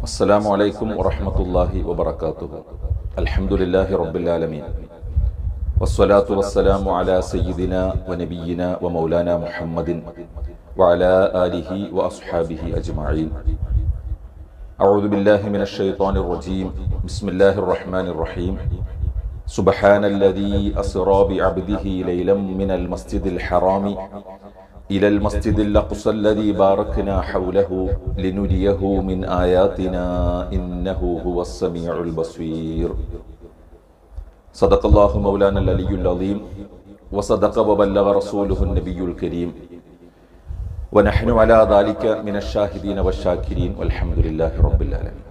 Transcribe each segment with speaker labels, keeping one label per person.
Speaker 1: السلام عليكم ورحمة الله وبركاته الحمد لله رب العالمين والصلاة والسلام على سيدنا ونبينا ومولانا محمد وعلى آله وأصحابه أجمعين أعوذ بالله من الشيطان الرجيم بسم الله الرحمن الرحيم سبحان الذي أسرى بعبده ليلا من المسجد الحرام إلى المسجد الأقصى الذي باركنا حوله لنريه من آياتنا إنه هو السميع البصير صدق الله مولانا العلي العظيم وصدق وبلغ رسوله النبي الكريم ونحن على ذلك من الشاهدين والشاكرين والحمد لله رب العالمين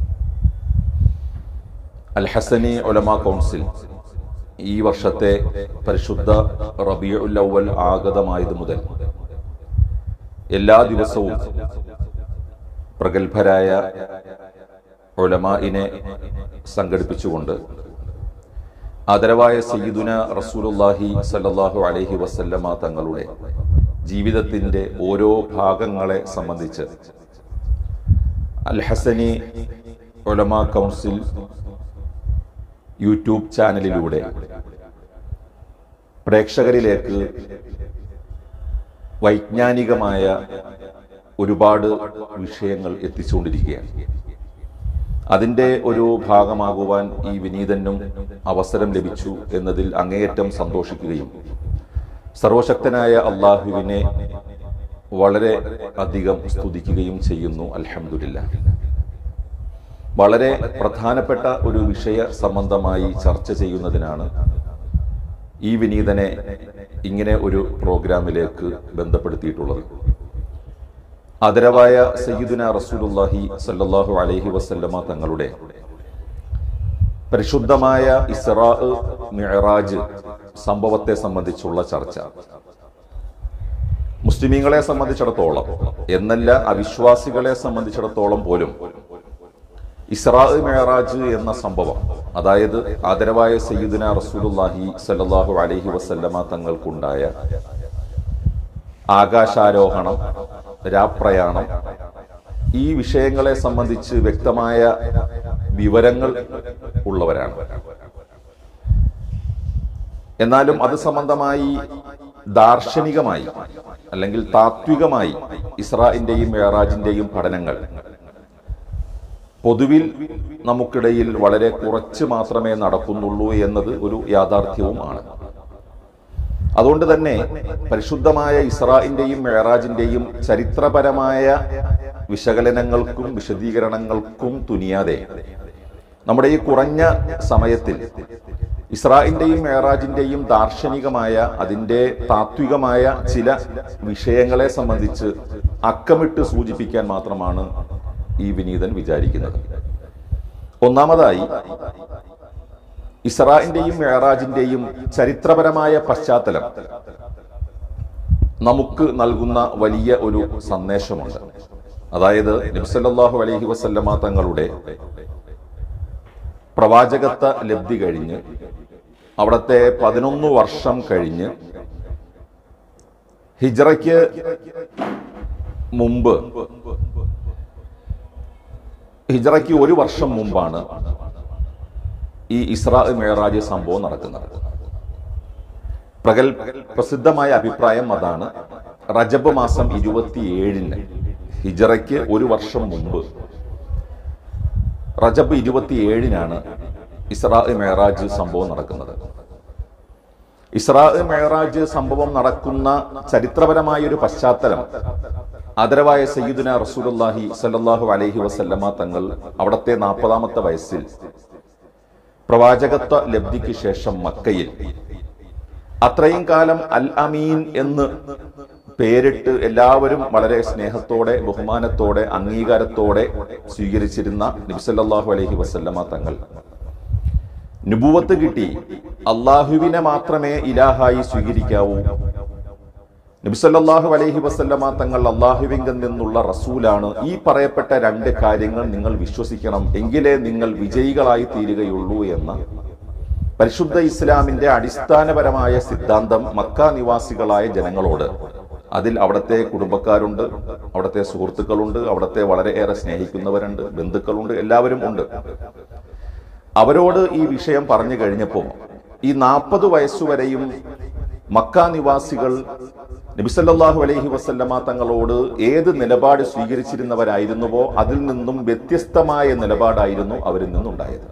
Speaker 1: അൽ Hasani Olama council ഈ വർഷത്തെ പരിശുദ്ധ റബിയുൽ അവൽ ആഗതമായത് മുതൽ എല്ലാ ദിവസവും പ്രഗത്ഭരായ ഒലമായിനെ സംഘടിപ്പിച്ചുകൊണ്ട് ആദരവായ സയ്യിദുന റസൂലുല്ലാഹി സല്ലല്ലാഹു അലൈഹി വസല്ലമ തങ്ങളുടെ ജീവിതത്തിന്റെ ഓരോ ഭാഗങ്ങളെ സംബന്ധിച്ച് അൽ ഹസനി ഒലമ കൗൺസിൽ യൂട്യൂബ് ചാനലിലൂടെ പ്രേക്ഷകരിലേക്ക് വൈജ്ഞാനികമായ ഒരുപാട് വിഷയങ്ങൾ എത്തിച്ചുകൊണ്ടിരിക്കുകയാണ് അതിൻ്റെ ഒരു ഭാഗമാകുവാൻ ഈ വിനീതനും അവസരം ലഭിച്ചു എന്നതിൽ അങ്ങേയറ്റം സന്തോഷിക്കുകയും സർവശക്തനായ അള്ളാഹുവിനെ വളരെ അധികം സ്തുതിക്കുകയും ചെയ്യുന്നു അൽഹംദുലില്ല വളരെ പ്രധാനപ്പെട്ട ഒരു വിഷയ സംബന്ധമായി ചർച്ച ചെയ്യുന്നതിനാണ് ഈ വിനീതനെ ഇങ്ങനെ ഒരു പ്രോഗ്രാമിലേക്ക് ബന്ധപ്പെടുത്തിയിട്ടുള്ളത് ആദരവായ സയ്യിദുന റസൂലുല്ലാഹി സല്ലല്ലാഹു അലൈഹി വസല്ലമ തങ്ങളുടെ പരിശുദ്ധമായ ഇസ്രാ മിഅറാജ് സംഭവത്തെ സംബന്ധിച്ചുള്ള ചർച്ച മുസ്ലിമീങ്ങളെ സംബന്ധിച്ചിടത്തോളം എന്നല്ല അവിശ്വാസികളെ സംബന്ധിച്ചിടത്തോളം പോലും ഇസ്രാ മെഹറാജ് എന്ന സംഭവം അതായത് ആദരവായ സയ്യിദുന റസൂലുല്ലാഹി സല്ലല്ലാഹു അലൈഹി വസല്ലമ തങ്ങൾക്കുണ്ടായ ആകാശാരോഹണം രാപ്രയാണം ഈ വിഷയങ്ങളെ സംബന്ധിച്ച് വ്യക്തമായ വിവരങ്ങൾ ഉള്ളവരാണ് എന്നാലും അത് സംബന്ധമായി ദാർശനികമായി അല്ലെങ്കിൽ താത്വികമായി ഇസ്രായിന്റെയും മേറാജിന്റെയും പഠനങ്ങൾ പൊതുവിൽ നമുക്കിടയിൽ വളരെ കുറച്ച് മാത്രമേ നടക്കുന്നുള്ളൂ എന്നത് ഒരു യാഥാർത്ഥ്യവുമാണ് അതുകൊണ്ട് തന്നെ പരിശുദ്ധമായ ഇസ്രായിന്റെയും മേറാജിന്റെയും ചരിത്രപരമായ വിശകലനങ്ങൾക്കും വിശദീകരണങ്ങൾക്കും തുനിയാതെ നമ്മുടെ ഈ കുറഞ്ഞ സമയത്തിൽ ഇസ്രായിന്റെയും മേറാജിന്റെയും ദാർശനികമായ അതിൻ്റെ താത്വികമായ ചില വിഷയങ്ങളെ സംബന്ധിച്ച് അക്കമിട്ട് സൂചിപ്പിക്കാൻ മാത്രമാണ് ഈ വിനീതൻ വിചാരിക്കുന്നത് ഒന്നാമതായി ഇസ്രായിന്റെയും മേറാജിന്റെയും ചരിത്രപരമായ പശ്ചാത്തലം നമുക്ക് നൽകുന്ന വലിയ ഒരു സന്ദേശമുണ്ട് അതായത് നബ്സല്ലാഹു അലൈഹി വസല്ലമ തങ്ങളുടെ പ്രവാചകത്വ ലബ്ധി കഴിഞ്ഞ് അവിടത്തെ പതിനൊന്ന് വർഷം കഴിഞ്ഞ് ഹിജ്റയ്ക്ക് മുമ്പ് ഹിജ്റയ്ക്ക് ഒരു വർഷം മുമ്പാണ് ഈ ഇസ്രാ മേറാജ് സംഭവം നടക്കുന്നത് പ്രഗൽ പ്രസിദ്ധമായ അഭിപ്രായം അതാണ് റജബ് മാസം ഇരുപത്തിയേഴിന് ഹിജറയ്ക്ക് ഒരു വർഷം മുമ്പ് റജബ് ഇരുപത്തിയേഴിനാണ് ഇസ്രാ മേറാജ് സംഭവം നടക്കുന്നത് ഇസ്രാ മേറാജ് സംഭവം നടക്കുന്ന ചരിത്രപരമായ ഒരു പശ്ചാത്തലം ആദരവായ സയ്യിദുന റസൂലുല്ലാഹി സല്ലല്ലാഹു അലൈഹി വസല്ലമ തങ്ങൾ അവിടത്തെ നാൽപ്പതാമത്തെ വയസ്സിൽ പ്രവാചകത്വ ലബ്ധിക്ക് ശേഷം മക്കയിൽ അത്രയും കാലം അൽ അമീൻ എന്ന് പേരിട്ട് എല്ലാവരും വളരെ സ്നേഹത്തോടെ ബഹുമാനത്തോടെ അംഗീകാരത്തോടെ സ്വീകരിച്ചിരുന്ന നബിസല്ലാഹു അലൈഹി വസല്ലമ തങ്ങൾ നുബുവത്ത് കിട്ടി അള്ളാഹുവിനെ മാത്രമേ ഇലാഹായി സ്വീകരിക്കാവൂ നബിസല്ലാഹു അലൈഹി വസല്ലമ തങ്ങൾ അള്ളാഹുവിങ്കിൽ നിന്നുള്ള റസൂലാണ് ഈ പറയപ്പെട്ട രണ്ട് കാര്യങ്ങൾ നിങ്ങൾ വിശ്വസിക്കണം എങ്കിലേ നിങ്ങൾ വിജയികളായി തീരുകയുള്ളൂ എന്ന പരിശുദ്ധ ഇസ്ലാമിന്റെ അടിസ്ഥാനപരമായ സിദ്ധാന്തം മക്ക നിവാസികളായ ജനങ്ങളോട് അതിൽ അവിടുത്തെ കുടുംബക്കാരുണ്ട് അവിടുത്തെ സുഹൃത്തുക്കളുണ്ട് അവിടുത്തെ വളരെയേറെ സ്നേഹിക്കുന്നവരുണ്ട് ബന്ധുക്കളുണ്ട് എല്ലാവരും ഉണ്ട് അവരോട് ഈ വിഷയം പറഞ്ഞു കഴിഞ്ഞപ്പോൾ ഈ നാൽപ്പത് വയസ്സുവരെയും മക്ക നിവാസികൾ നബിസല്ലാഹു അലൈഹി വസല്ലമ തങ്ങളോട് ഏത് നിലപാട് സ്വീകരിച്ചിരുന്നവരായിരുന്നുവോ അതിൽ നിന്നും വ്യത്യസ്തമായ നിലപാടായിരുന്നു അവരിൽ നിന്നുണ്ടായത്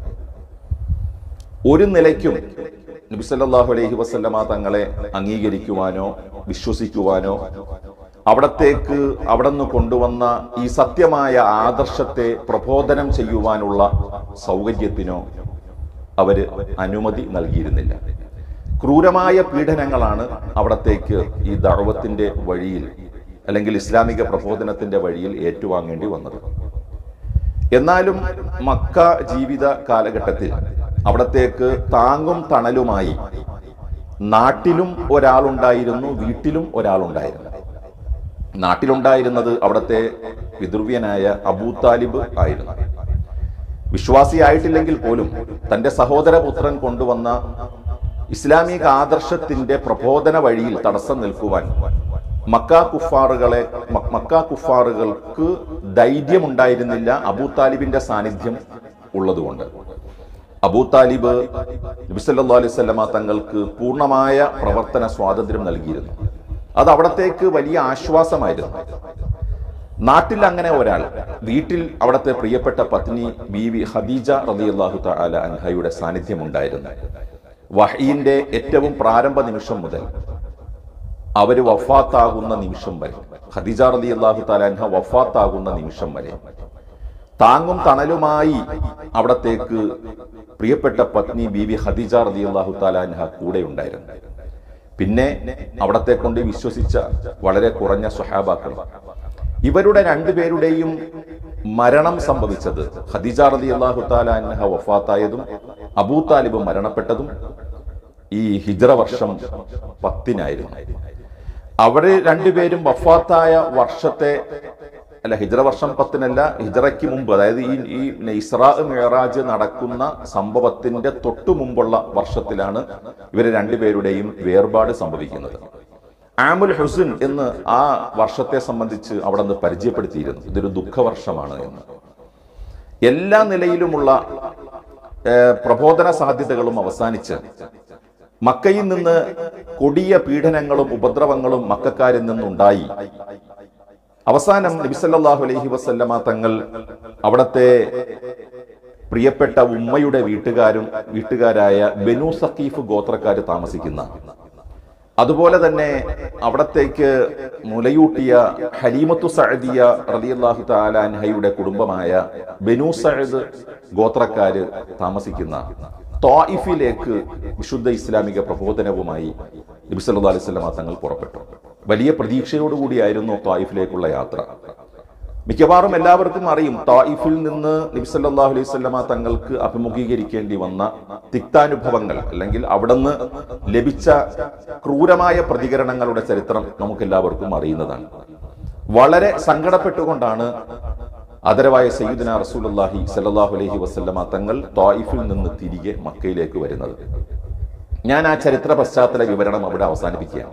Speaker 1: ഒരു നിലയ്ക്കും നബിസല്ലാഹു അലൈഹി വസല്ലമ തങ്ങളെ അംഗീകരിക്കുവാനോ വിശ്വസിക്കുവാനോ അവിടത്തേക്ക് അവിടെ നിന്ന് കൊണ്ടുവന്ന ഈ സത്യമായ ആദർശത്തെ പ്രബോധനം ചെയ്യുവാനുള്ള സൗകര്യത്തിനോ അവര് അനുമതി നൽകിയിരുന്നില്ല ക്രൂരമായ പീഡനങ്ങളാണ് അവിടത്തേക്ക് ഈ ദഴവത്തിന്റെ വഴിയിൽ അല്ലെങ്കിൽ ഇസ്ലാമിക പ്രബോധനത്തിന്റെ വഴിയിൽ ഏറ്റുവാങ്ങേണ്ടി വന്നത് എന്നാലും മക്ക ജീവിത കാലഘട്ടത്തിൽ അവിടത്തേക്ക് താങ്ങും തണലുമായി നാട്ടിലും ഒരാളുണ്ടായിരുന്നു വീട്ടിലും ഒരാളുണ്ടായിരുന്നു നാട്ടിലുണ്ടായിരുന്നത് അവിടത്തെ പിതൃവ്യനായ അബൂ താലിബ് ആയിരുന്നു വിശ്വാസിയായിട്ടില്ലെങ്കിൽ പോലും തന്റെ സഹോദരപുത്രൻ കൊണ്ടുവന്ന ഇസ്ലാമിക ആദർശത്തിന്റെ പ്രബോധന വഴിയിൽ തടസ്സം നിൽക്കുവാൻ മക്ക കുഫാറുകളെ മ- മക്ക കുഫാറുകൾക്ക് ധൈര്യമുണ്ടായിരുന്നില്ല അബൂ താലിബിന്റെ സാന്നിധ്യം ഉള്ളതുകൊണ്ട് അബൂ താലിബ് നബിസല്ലാ അലൈഹി സ്വലമ തങ്ങൾക്ക് പൂർണ്ണമായ പ്രവർത്തന സ്വാതന്ത്ര്യം നൽകിയിരുന്നു അത് അവിടത്തേക്ക് വലിയ ആശ്വാസമായിരുന്നു നാട്ടിൽ അങ്ങനെ ഒരാൾ വീട്ടിൽ അവിടുത്തെ പ്രിയപ്പെട്ട പത്നി ബീവി ഖദീജ റളിയല്ലാഹു തആല അൻഹയുടെ സാന്നിധ്യം ഉണ്ടായിരുന്നു വഹീന്റെ ഏറ്റവും പ്രാരംഭ നിമിഷം മുതൽ അവര് വഫാത്താകുന്ന നിമിഷം വരെ ഖദീജ റളിയല്ലാഹു തആല അൻഹ വഫാത്താകുന്ന നിമിഷം വരെ താങ്ങും തണലുമായി അവിടത്തേക്ക് പ്രിയപ്പെട്ട പത്നി ബീവി ഖദീജ റളിയല്ലാഹു തആല അൻഹ കൂടെ ഉണ്ടായിരുന്നു പിന്നെ അവിടത്തെ കൊണ്ട് വിശ്വസിച്ച വളരെ കുറഞ്ഞ സ്വഹാബാക്കൾ ഇവരുടെ രണ്ടുപേരുടെയും മരണം സംഭവിച്ചത് ഖദീജ റതി അള്ളാഹു താലാൻഹ വഫാത്തായതും അബൂ താലിബ് മരണപ്പെട്ടതും ഈ ഹിജ്റ വർഷം പത്തിനായിരുന്നു അവര് രണ്ടുപേരും വഫാത്തായ വർഷത്തെ അല്ല ഹിജ്റ വർഷം പത്തിനല്ല ഹിജ്റയ്ക്ക് മുമ്പ് അതായത് ഈ ഈ ഇസ്രാ മേറാജ് നടക്കുന്ന സംഭവത്തിന്റെ തൊട്ടു മുമ്പുള്ള വർഷത്തിലാണ് ഇവര് രണ്ടുപേരുടെയും വേർപാട് സംഭവിക്കുന്നത് ആമുൽ ഹുസിൻ എന്ന് ആ വർഷത്തെ സംബന്ധിച്ച് അവിടെ നിന്ന് പരിചയപ്പെടുത്തിയിരുന്നു ഇതൊരു ദുഃഖവർഷമാണ് എന്ന് എല്ലാ നിലയിലുമുള്ള ഏഹ്, പ്രബോധന സാധ്യതകളും അവസാനിച്ച് മക്കയിൽ നിന്ന് കൊടിയ പീഡനങ്ങളും ഉപദ്രവങ്ങളും മക്കാരിൽ നിന്നുണ്ടായി അവസാനം നബിസല്ലാഹു അലൈഹി വസല്ലമ തങ്ങൾ അവിടത്തെ പ്രിയപ്പെട്ട ഉമ്മയുടെ വീട്ടുകാരും വീട്ടുകാരായ ബനു സക്കീഫ് ഗോത്രക്കാർ താമസിക്കുന്ന അതുപോലെ തന്നെ അവിടത്തേക്ക് മുലയൂട്ടിയ ഹലീമത്തു സഅദിയ റളിയല്ലാഹു തആല അൻഹയുടെ കുടുംബമായ ബനു സഅദ് ഗോത്രക്കാര് താമസിക്കുന്ന ത്വായിഫിലേക്ക് വിശുദ്ധ ഇസ്ലാമിക പ്രബോധനവുമായി നബി സല്ലല്ലാഹു അലൈഹി വസല്ലമ തങ്ങൾ പുറപ്പെട്ടു വലിയ പ്രതീക്ഷയോടുകൂടിയായിരുന്നു ത്വായിഫിലേക്കുള്ള യാത്ര മിക്കവാറും എല്ലാവർക്കും അറിയും തായിഫിൽ നിന്ന് നബിസല്ലാഹു അലൈഹി സ്വല്ലമ തങ്ങൾക്ക് അഭിമുഖീകരിക്കേണ്ടി വന്ന തിക്താനുഭവങ്ങൾ അല്ലെങ്കിൽ അവിടുന്ന് ലഭിച്ച ക്രൂരമായ പ്രതികരണങ്ങളുടെ ചരിത്രം നമുക്ക് എല്ലാവർക്കും അറിയുന്നതാണ് വളരെ സങ്കടപ്പെട്ടുകൊണ്ടാണ് ആദരവായ സയ്യിദുന റസൂലുള്ളാഹി സല്ലല്ലാഹു അലൈഹി വസല്ലമ തങ്ങൾ തായിഫിൽ നിന്ന് തിരികെ മക്കയിലേക്ക് വരുന്നത് ഞാൻ ആ ചരിത്ര പശ്ചാത്തല വിവരണം അവിടെ അവസാനിപ്പിക്കുകയാണ്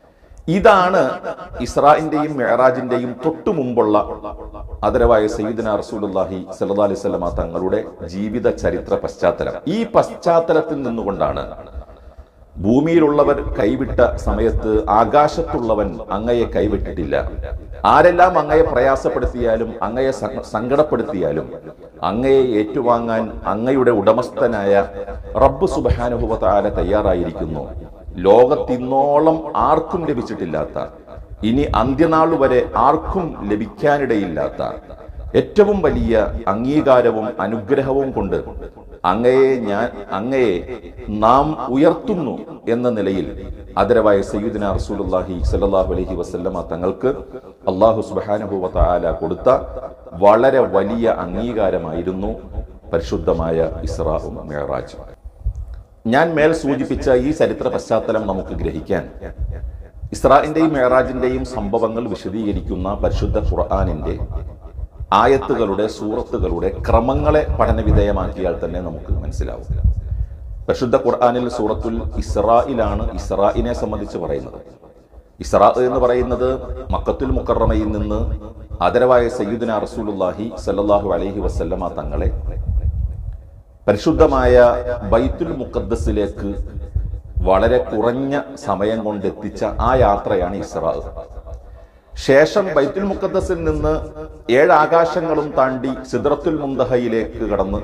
Speaker 1: ഇതാണ് ഇസ്രായിന്റെയും മെഹറാജിന്റെയും തൊട്ടു മുമ്പുള്ള ആദരവായ സയ്യിദന റസൂലുള്ളാഹി സല്ലല്ലാഹു അലൈഹി വസല്ലമ തങ്ങളുടെ ജീവിത ചരിത്ര പശ്ചാത്തലം ഈ പശ്ചാത്തലത്തിൽ നിന്നുകൊണ്ടാണ് ഭൂമിയിലുള്ളവർ കൈവിട്ട സമയത്ത് ആകാശത്തുള്ളവൻ അങ്ങയെ കൈവിട്ടിട്ടില്ല ആരെല്ലാം അങ്ങയെ പ്രയാസപ്പെടുത്തിയാലും അങ്ങയെ സ- സങ്കടപ്പെടുത്തിയാലും അങ്ങയെ ഏറ്റുവാങ്ങാൻ അങ്ങയുടെ ഉടമസ്ഥനായ റബ്ബ് സുബാനുഭവ താര തയ്യാറായിരിക്കുന്നു ലോകത്തിന്നോളം ആർക്കും ലഭിച്ചിട്ടില്ലാത്ത ഇനി അന്ത്യനാൾ വരെ ആർക്കും ലഭിക്കാനിടയില്ലാത്ത ഏറ്റവും വലിയ അംഗീകാരവും അനുഗ്രഹവും കൊണ്ട് അങ്ങയെ ഞാൻ അങ്ങയെ നാം ഉയർത്തുന്നു എന്ന നിലയിൽ ആദരവായ സയ്യിദ്ന റസൂലുള്ളാഹി സ്വല്ലല്ലാഹു അലൈഹി വസല്ലമ തങ്ങൾക്ക് അള്ളാഹു സുബ്ഹാനഹു വ തആല കൊടുത്ത വളരെ വലിയ അംഗീകാരമായിരുന്നു പരിശുദ്ധമായ ഇസ്രാഉം മിഅ്റാജും ഞാൻ മേൽ സൂചിപ്പിച്ച ഈ ചരിത്ര പശ്ചാത്തലം നമുക്ക് ഗ്രഹിക്കാൻ ഇസ്രായിന്റെയും മേറാജിന്റെയും സംഭവങ്ങൾ വിശദീകരിക്കുന്ന പരിശുദ്ധ ഖുർആാനിന്റെ ആയത്തുകളുടെ സൂറത്തുകളുടെ ക്രമങ്ങളെ പഠനവിധേയമാക്കിയാൽ തന്നെ നമുക്ക് മനസ്സിലാവും പരിശുദ്ധ ഖുർആാനിൽ സൂറത്തുൽ ഇസ്രായിലാണ് ഇസ്രായിനെ സംബന്ധിച്ച് പറയുന്നത് ഇസ്രാ എന്ന് പറയുന്നത് മക്കത്തുൽ മുക്കറമയിൽ നിന്ന് ആദരവായ സയ്യിദുന റസൂലുല്ലാഹി സല്ലല്ലാഹു അലൈഹി വസല്ലമ തങ്ങളെ പരിശുദ്ധമായ ബൈത്തുൽ മുഖദ്ദസിലേക്ക് വളരെ കുറഞ്ഞ സമയം കൊണ്ട് എത്തിച്ച ആ യാത്രയാണ് ഇസ്രാ ശേഷം ബൈത്തുൽ മുഖദ്ദസിൽ നിന്ന് ഏഴ് ആകാശങ്ങളും താണ്ടി സിദ്രത്തുൽ മുന്തഹയിലേക്ക് കടന്ന്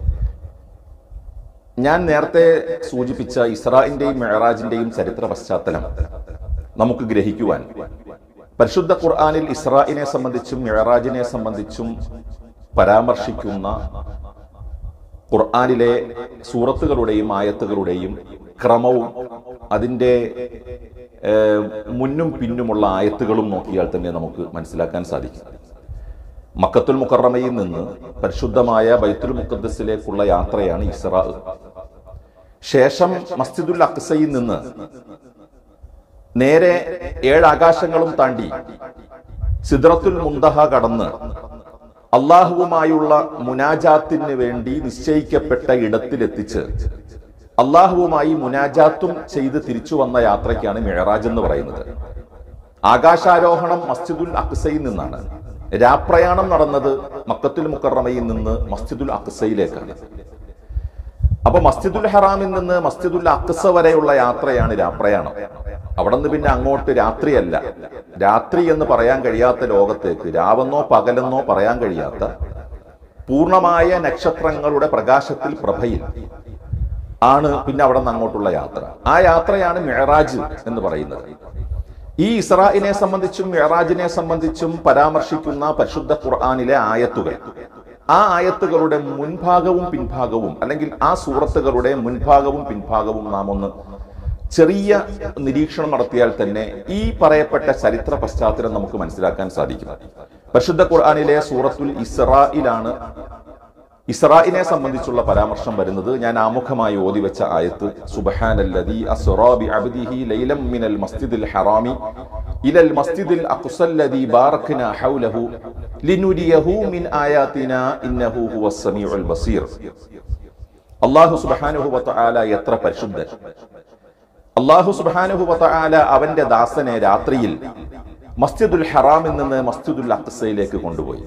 Speaker 1: ഞാൻ നേരത്തെ സൂചിപ്പിച്ച ഇസ്രായിന്റെയും മെഹറാജിന്റെയും ചരിത്ര പശ്ചാത്തലം നമുക്ക് ഗ്രഹിക്കുവാൻ പരിശുദ്ധ ഖുർആാനിൽ ഇസ്രായിനെ സംബന്ധിച്ചും മെഹറാജിനെ സംബന്ധിച്ചും പരാമർശിക്കുന്ന ഖുർആാനിലെ സൂറത്തുകളുടെയും ആയത്തുകളുടെയും ക്രമവും അതിൻ്റെ ഏഹ്, മുന്നും പിന്നുമുള്ള ആയത്തുകളും നോക്കിയാൽ തന്നെ നമുക്ക് മനസ്സിലാക്കാൻ സാധിക്കും മക്കത്തുൽ മുക്കറമയിൽ നിന്ന് പരിശുദ്ധമായ ബൈത്തുൽ മുഖദ്സിലേക്കുള്ള യാത്രയാണ് ഇസ്രാ ശേഷം മസ്ജിദുൽ അക്സയിൽ നിന്ന് നേരെ ഏഴ് ആകാശങ്ങളും താണ്ടി സിദ്റത്തുൽ മുന്തഹ കടന്ന് അള്ളാഹുവുമായുള്ള മുനാജാത്തിന് വേണ്ടി നിശ്ചയിക്കപ്പെട്ട ഇടത്തിലെത്തിച്ച് അള്ളാഹുവുമായി മുനാജാത്തും ചെയ്ത് തിരിച്ചു വന്ന യാത്രയ്ക്കാണ് മെഹറാജ് എന്ന് പറയുന്നത് ആകാശാരോഹണം മസ്ജിദുൽ അക്സയിൽ നിന്നാണ് രാപ്രയാണം നടന്നത് മക്കത്തുൽ മുക്കറമയിൽ നിന്ന് മസ്ജിദുൽ അക്സയിലേക്കാണ് അപ്പൊ മസ്ജിദുൽ ഹറാമിൽ നിന്ന് മസ്ജിദുൽ അക്സ വരെയുള്ള യാത്രയാണ് രാപ്രയാണം അവിടെ നിന്ന് പിന്നെ അങ്ങോട്ട് രാത്രിയല്ല രാത്രി എന്ന് പറയാൻ കഴിയാത്ത ലോകത്തേക്ക് രാവെന്നോ പകലെന്നോ പറയാൻ കഴിയാത്ത പൂർണ്ണമായ നക്ഷത്രങ്ങളുടെ പ്രകാശത്തിൽ പ്രഭയിൽ ആണ് പിന്നെ അവിടെ നിന്ന് അങ്ങോട്ടുള്ള യാത്ര ആ യാത്രയാണ് മെഹറാജ് എന്ന് പറയുന്നത് ഈ ഇസ്രായിനെ സംബന്ധിച്ചും മെഹറാജിനെ സംബന്ധിച്ചും പരാമർശിക്കുന്ന പരിശുദ്ധ ഖുർആാനിലെ ആയത്തുകൾ ആ ആയത്തുകളുടെ മുൻഭാഗവും പിൻഭാഗവും അല്ലെങ്കിൽ ആ സൂറത്തുകളുടെ മുൻഭാഗവും പിൻഭാഗവും നാം ഒന്ന് ചെറിയ നിരീക്ഷണം നടത്തിയാൽ തന്നെ ഈ പറയപ്പെട്ട ചരിത്ര പശ്ചാത്തലം നമുക്ക് മനസ്സിലാക്കാൻ സാധിക്കും പരിശുദ്ധ ഖുർആാനിലെ സൂറത്തുൽ ഇസ്രായിലാണ് ഇസ്രായിനെ സംബന്ധിച്ചുള്ള പരാമർശം വരുന്നത് ഞാൻ ആമുഖമായി ഓതി വെച്ച ആയത്ത് സുബ്ഹാനല്ലദീ അസ്റാ ബിഅബ്ദിഹി ലൈലം മിനൽ മസ്ജിദിൽ ഹറാമി ഇലൽ മസ്ജിദിൽ അഖ്സല്ലദീ ബാറക്നാ ഹൗലഹു ലിനുരിയഹു മിൻ ആയാതിനാ ഇന്നഹു ഹുവസ് സമീഉൽ ബസീർ അല്ലാഹു സുബ്ഹാനഹു വതആല എത്ര പരിശുദ്ധൻ അല്ലാഹു സുബ്ഹാനഹു വതആല അവന്റെ ദാസനെ രാത്രിയിൽ മസ്ജിദുൽ ഹറാമിൽ നിന്ന് മസ്ജിദുൽ അഖ്സയിലേക്ക് കൊണ്ടുപോയി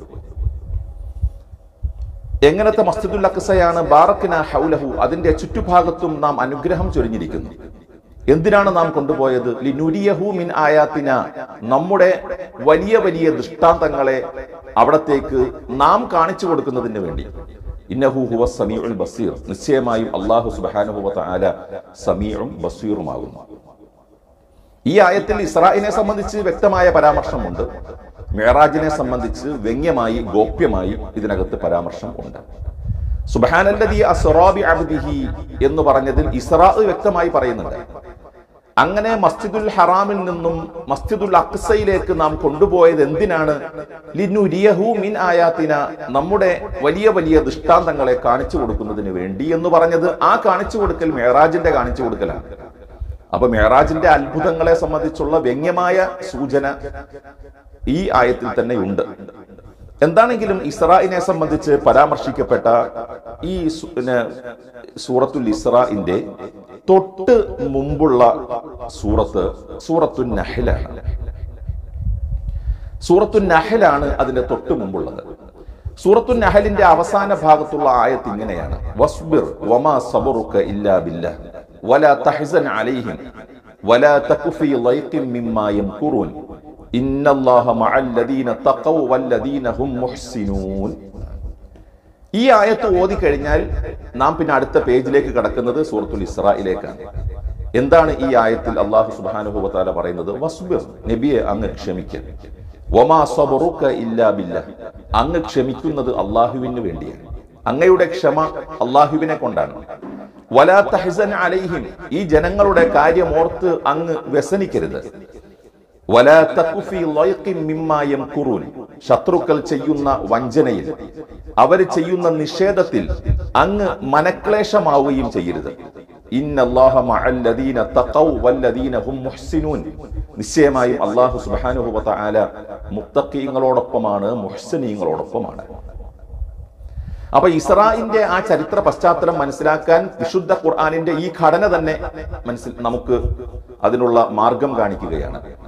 Speaker 1: എങ്ങനത്തെ മസ്ജിദുൽ അക്സയാണ് ബാറക്കിന ഹൗലഹു അതിന്റെ ചുറ്റുഭാഗത്തും നാം അനുഗ്രഹം ചൊരിഞ്ഞിരിക്കുന്നു എന്തിനാണ് നാം കൊണ്ടുപോയത് ലിനുരിയഹു മിൻ ആയാത്തിന നമ്മുടെ വലിയ വലിയ ദൃഷ്ടാന്തങ്ങളെ അവിടത്തേക്ക് നാം കാണിച്ചു കൊടുക്കുന്നതിന് വേണ്ടി ഇന്നഹു ഹുവ സമീഉൽ ബസീർ നിശ്ചയമായും അള്ളാഹു സുബ്ഹാനഹു വ തആല സമീഉം ബസീറുമാകുന്നു ഈ ആയത്തിൽ ഇസ്രായിനെ സംബന്ധിച്ച് വ്യക്തമായ പരാമർശമുണ്ട് മെഹറാജിനെ സംബന്ധിച്ച് വ്യംഗ്യമായി ഗോപ്യമായി ഇതിനകത്ത് പരാമർശം ഉണ്ട് സുബഹാനല്ലദീ അസ്റാബി അബ്ദിഹി എന്ന് പറഞ്ഞതിൽ ഇസ്രാ വ്യക്തമായി പറയുന്നുണ്ട് അങ്ങനെ മസ്ജിദുൽ ഹറാമിൽ നിന്നും മസ്ജിദുൽ അക്സയിലേക്ക് നാം കൊണ്ടുപോയത് എന്തിനാണ് ലിനുരിയഹു മിൻ ആയാത്തിന നമ്മുടെ വലിയ വലിയ ദൃഷ്ടാന്തങ്ങളെ കാണിച്ചു കൊടുക്കുന്നതിന് വേണ്ടി എന്ന് പറഞ്ഞത് ആ കാണിച്ചു കൊടുക്കൽ മെഹറാജിന്റെ കാണിച്ചു കൊടുക്കലാണ് അപ്പൊ മെഹറാജിന്റെ അത്ഭുതങ്ങളെ സംബന്ധിച്ചുള്ള വ്യംഗ്യമായ സൂചന ഈ ആയത്തിൽ തന്നെ ഉണ്ട് എന്താണെങ്കിലും ഇസ്രായിനെ സംബന്ധിച്ച് പരാമർശിക്കപ്പെട്ട ഈ സു- പിന്നെ സൂറത്തുൽ ഇസ്രാഇന്റെ തൊട്ട് മുമ്പുള്ള സൂറത്ത് സൂറത്തു നഹലാണ് സൂറത്തു നഹലാണ് അതിന്റെ തൊട്ട് മുമ്പുള്ളത് സൂറത്തു നഹലിന്റെ അവസാന ഭാഗത്തുള്ള ആയത്ത് ഇങ്ങനെയാണ് വസ്ബിർ വമാ സബറുക ഇല്ലാ ബില്ലാഹ് വലാ തഹ്സൻ അലൈഹിം വലാ തകു ഫീ ളൈഖിൻ മിമ്മാ യംകുറൂൻ ഇന്നല്ലാഹ മഅൽ ലദീന തഖൗ വല്ലദീന ഹും മുഹ്സിനൂൻ ഈ ആയത്ത് ഓതി കഴിഞ്ഞാൽ നാം പിന്നെ അടുത്ത പേജിലേക്ക് കടക്കുന്നത് സൂറത്തുൽ ഇസ്രായിലേക്കാണ് എന്താണ് ഈ ആയത്തിൽ അള്ളാഹു സുബ്ഹാനഹു വതആല പറയുന്നത് വസ്ബിർ നബിയെ അങ്ങ് ക്ഷമിക്കുക വമാ സബറുക ഇല്ലാ ബില്ലാഹ് അങ്ങ് ക്ഷമിക്കുന്നത് അള്ളാഹുവിന് വേണ്ടിയാണ് അങ്ങയുടെ ക്ഷമ അള്ളാഹുവിനെ കൊണ്ടാണ് വലാ തഹ്സൻ അലൈഹിം ഈ ജനങ്ങളുടെ കാര്യം ഓർത്ത് അങ്ങ് വ്യസനിക്കരുത് വലാ തഖു ഫീ ളൈഖിൻ മിമ്മാ യംകുറൂൻ ശത്രുക്കൾ ചെയ്യുന്ന വഞ്ചനയിൽ അവർ ചെയ്യുന്ന നിഷേധത്തിൽ അങ്ങ് മനക്ലേശമാവുകയും ചെയ്യരുത് ഇന്നല്ലാഹ മഅൽ ലദീന തഖൗ വല്ലദീന ഹും മുഹ്സിനൂൻ നിശ്ചയമായും അല്ലാഹു സുബ്ഹാനഹു വ തആല മുത്തഖീങ്ങളോടൊപ്പമാണ് മുഹ്സിനീങ്ങളോടൊപ്പമാണ് അപ്പൊ ഇസ്രായിന്റെ ആ ചരിത്ര പശ്ചാത്തലം മനസ്സിലാക്കാൻ വിശുദ്ധ ഖുർആാനിന്റെ ഈ ഘടന തന്നെ മനസ്സിൽ നമുക്ക് അതിനുള്ള മാർഗം കാണിക്കുകയാണ്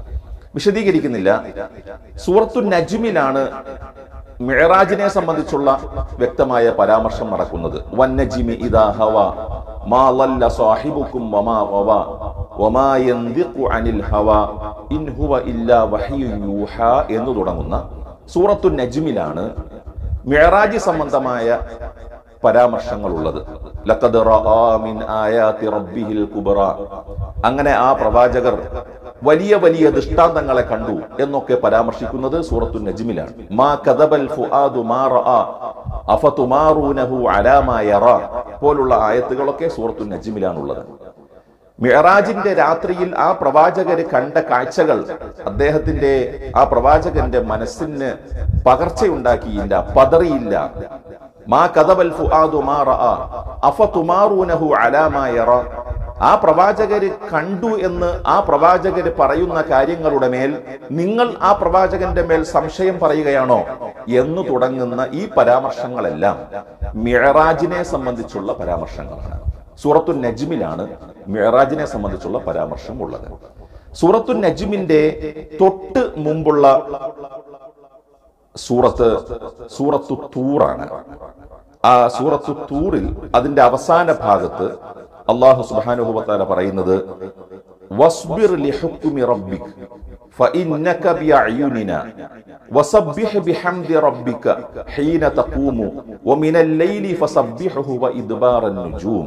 Speaker 1: വിശദീകരിക്കുന്നില്ല സൂറത്തു നജ്മിലാണ് മിഴറാജിനെ സംബന്ധിച്ചുള്ള വ്യക്തമായ പരാമർശം നടക്കുന്നത് വന്നജിമി ഇദാ ഹവ മാ ലല്ല സാഹിബുക്കും വമാ ഗവ വമാ യന്തിഖു അനിൽ ഹവ ഇൻ ഹുവ ഇല്ലാ വഹ്യുൻ യൂഹാ എന്ന് തുടങ്ങുന്ന സൂറത്തു നജ്മിലാണ് മിഴറാജ് സംബന്ധമായ പരാമർശങ്ങൾ ഉള്ളത് ലഖദ് റആ മിൻ ആയാതി റബ്ബിഹിൽ കുബ്ര അങ്ങനെ ആ പ്രവാചകർ വലിയ വലിയ ദൃഷ്ടാന്തങ്ങളെ കണ്ടു എന്നൊക്കെ പരാമർശിക്കുന്നത് സൂറത്തു നജ്മിലാണ് മാ കദബൽ ഫുആദു മാ റആ അഫതുമാറൂനഹു അലാ മാ യറാ പോലുള്ള ആയത്തുകളൊക്കെ സൂറത്തു നജ്മിലാണുള്ളത് മിഹറാജിന്റെ രാത്രിയിൽ ആ പ്രവാചകര് കണ്ട കാഴ്ചകൾ അദ്ദേഹത്തിന്റെ ആ പ്രവാചകന്റെ മനസ്സിന് പകർച്ചയുണ്ടാക്കിയില്ല പതറിയില്ല മാ കദബൽ ഫുആദു മാ റആ അഫതുമാറൂനഹു അലാ മാ യറാ ആ പ്രവാചകര് കണ്ടു എന്ന് ആ പ്രവാചകര് പറയുന്ന കാര്യങ്ങളുടെ മേൽ നിങ്ങൾ ആ പ്രവാചകന്റെ മേൽ സംശയം പറയുകയാണോ എന്ന് തുടങ്ങുന്ന ഈ പരാമർശങ്ങളെല്ലാം മിഴറാജിനെ സംബന്ധിച്ചുള്ള പരാമർശങ്ങളാണ് സൂറത്തു നജ്മിലാണ് മിഴറാജിനെ സംബന്ധിച്ചുള്ള പരാമർശം ഉള്ളത് സൂറത്തു നജ്മിന്റെ തൊട്ട് മുമ്പുള്ള സൂറത്ത് സൂറത്തു തൂറാണ് ആ സൂറത്തു തൂറിൽ അതിന്റെ അവസാന ഭാഗത്ത് അള്ളാഹു സുബാനുഭവത്താല പറയുന്നത് വസ്ബിർ ലിഹുക്കുമി റബ്ബിക് فإنك بأعيننا وسبح بحمد ربك حين تقوم ومن الليل فسبحه وإدبار النجوم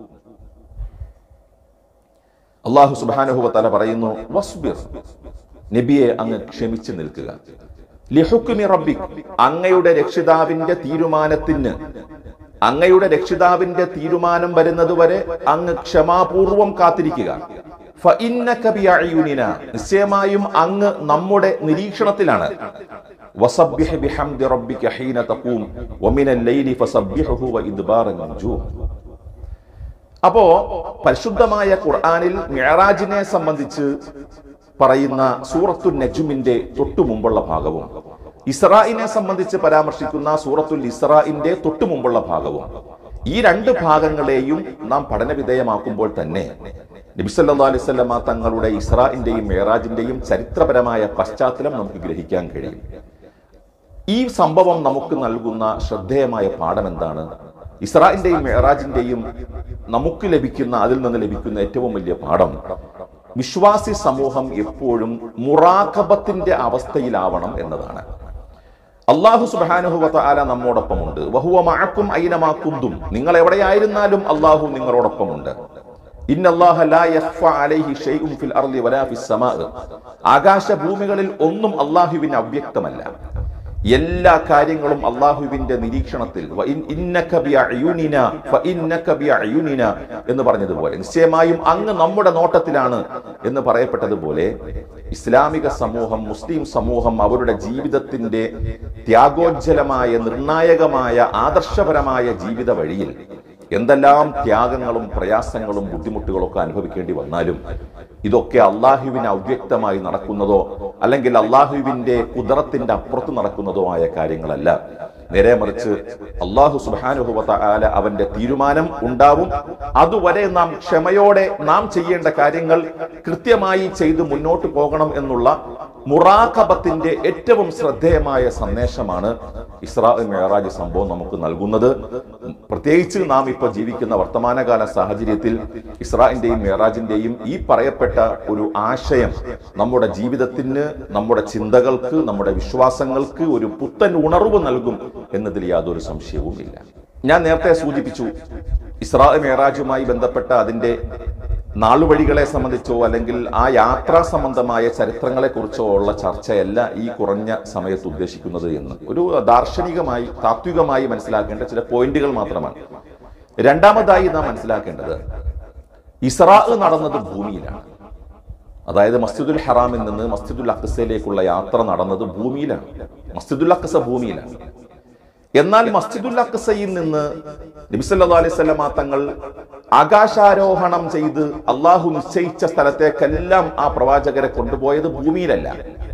Speaker 1: അള്ളാഹു സുബാനുഭവത്താല പറയുന്നു വസ്ബിർ നബിയെ അങ്ങ് ക്ഷമിച്ചു നിൽക്കുക ലിഹുക്കുമി റബ്ബിക് അങ്ങയുടെ രക്ഷിതാവിന്റെ തീരുമാനത്തിന് അങ്ങയുടെ രക്ഷിതാവിന്റെ തീരുമാനം വരുന്നത് വരെ അങ്ങ് ക്ഷമാപൂർവം കാത്തിരിക്കുക ഫഇന്നക ബിഅയുനിന. നിശ്ചയമായും അങ്ങ് നമ്മുടെ നിരീക്ഷണത്തിലാണ് വസബ്ബിഹ് ബിഹംദി റബ്ബിക ഹീന തഖൂം വമിനൽ ലൈലി ഫസബ്ബിഹുഹു വഇദ്ബാറൻ നജൂം അപ്പോ പരിശുദ്ധമായ ഖുർആനിൽ മിഅറാജിനെ സംബന്ധിച്ച് പറയുന്ന സൂറത്തു നജുമിന്റെ തൊട്ടു മുമ്പുള്ള ഭാഗവും ഇസ്രായിനെ സംബന്ധിച്ച് പരാമർശിക്കുന്ന സൂറത്തുൽ ഇസ്രായിന്റെ തൊട്ടു മുമ്പുള്ള ഭാഗവും ഈ രണ്ട് ഭാഗങ്ങളെയും നാം പഠന വിധേയമാക്കുമ്പോൾ തന്നെ നബിസല്ലാ അലൈവല്ലമ തങ്ങളുടെ ഇസ്രായിന്റെയും മേറാജിന്റെയും ചരിത്രപരമായ പശ്ചാത്തലം നമുക്ക് ഗ്രഹിക്കാൻ കഴിയും ഈ സംഭവം നമുക്ക് നൽകുന്ന ശ്രദ്ധേയമായ പാഠം എന്താണ് ഇസ്രായിന്റെയും മെഹറാജിന്റെയും നമുക്ക് ലഭിക്കുന്ന അതിൽ നിന്ന് ലഭിക്കുന്ന ഏറ്റവും വലിയ പാഠം വിശ്വാസി സമൂഹം എപ്പോഴും മുറാഖബത്തിന്റെ അവസ്ഥയിലാവണം എന്നതാണ് അള്ളാഹു സുബാനുഹുവത്ത ആല നമ്മോടൊപ്പമുണ്ട് വഹുവ മഴക്കും ഐനമാക്കുന്തും നിങ്ങൾ എവിടെയായിരുന്നാലും അള്ളാഹു നിങ്ങളോടൊപ്പമുണ്ട് ഇന്നല്ലാഹ ലാ യഖ്ഫ അലൈഹി ഷൈഉൻ ഫിൽ അർളി വലാ ഫിസ് സമാ ആകാശഭൂമികളിൽ ഒന്നും അള്ളാഹുവിന് അവ്യക്തമല്ല എല്ലാ കാര്യങ്ങളും അള്ളാഹുവിന്റെ നിരീക്ഷണത്തിൽ വ ഇൻ ഇന്നക ബിഅയുനിന ഫഇന്നക ബിഅയുനിന എന്ന് പറഞ്ഞതുപോലെ നിശ്ചയമായും അങ്ങ് നമ്മുടെ നോട്ടത്തിലാണ് എന്ന് പറയപ്പെട്ടതുപോലെ ഇസ്ലാമിക സമൂഹം മുസ്ലിം സമൂഹം അവരുടെ ജീവിതത്തിന്റെ ത്യാഗോജ്ജലമായ നിർണായകമായ ആദർശപരമായ ജീവിത വഴിയിൽ എന്തെല്ലാം ത്യാഗങ്ങളും പ്രയാസങ്ങളും ബുദ്ധിമുട്ടുകളും ഒക്കെ അനുഭവിക്കേണ്ടി വന്നാലും ഇതൊക്കെ അള്ളാഹുവിന് അവ്യക്തമായി നടക്കുന്നതോ അല്ലെങ്കിൽ അള്ളാഹുവിന്റെ കുതിരത്തിന്റെ അപ്പുറത്ത് നടക്കുന്നതോ ആയ കാര്യങ്ങളല്ല നേരെ മറിച്ച് അള്ളാഹു സുബാനുഭവത്ത ആല അവന്റെ തീരുമാനം ഉണ്ടാവും അതുവരെ നാം ക്ഷമയോടെ നാം ചെയ്യേണ്ട കാര്യങ്ങൾ കൃത്യമായി ചെയ്ത് മുന്നോട്ട് പോകണം എന്നുള്ള മുറാഖബത്തിന്റെ ഏറ്റവും ശ്രദ്ധേയമായ സന്ദേശമാണ് ഇസ്രാ മേറാജ് സംഭവം നമുക്ക് നൽകുന്നത് പ്രത്യേകിച്ച് നാം ഇപ്പോൾ ജീവിക്കുന്ന വർത്തമാനകാല സാഹചര്യത്തിൽ ഇസ്രായിന്റെയും മേറാജിന്റെയും ഈ പറയപ്പെട്ട ഒരു ആശയം നമ്മുടെ ജീവിതത്തിന് നമ്മുടെ ചിന്തകൾക്ക് നമ്മുടെ വിശ്വാസങ്ങൾക്ക് ഒരു പുത്തൻ ഉണർവ് നൽകും എന്നതിൽ യാതൊരു സംശയവുമില്ല ഞാൻ നേരത്തെ സൂചിപ്പിച്ചു ഇസ്രാ മേറാജുമായി ബന്ധപ്പെട്ട അതിന്റെ നാളുവഴികളെ സംബന്ധിച്ചോ അല്ലെങ്കിൽ ആ യാത്രാ സംബന്ധമായ ചരിത്രങ്ങളെ കുറിച്ചോ ഉള്ള ചർച്ചയല്ല ഈ കുറഞ്ഞ സമയത്ത് ഉദ്ദേശിക്കുന്നത് എന്ന് ഒരു ദാർശനികമായി താത്വികമായി മനസ്സിലാക്കേണ്ട ചില പോയിന്റുകൾ മാത്രമാണ് രണ്ടാമതായി നാം മനസ്സിലാക്കേണ്ടത് ഇസ്രാ നടന്നത് ഭൂമിയിലാണ് അതായത് മസ്ജിദുൽ ഹറാമിൽ നിന്ന് മസ്ജിദുൽ അക്സയിലേക്കുള്ള യാത്ര നടന്നത് ഭൂമിയിലാണ് മസ്ജിദുൽ അക്സ ഭൂമിയിലാണ് എന്നാൽ മസ്ജിദുൽ അക്സയിൽ നിന്ന് നബിസല്ലാ അലൈഹി സ്വലമ തങ്ങൾ ആകാശാരോഹണം ചെയ്ത് അള്ളാഹു നിശ്ചയിച്ച സ്ഥലത്തേക്കെല്ലാം ആ പ്രവാചകരെ കൊണ്ടുപോയത് ഭൂമിയിലല്ല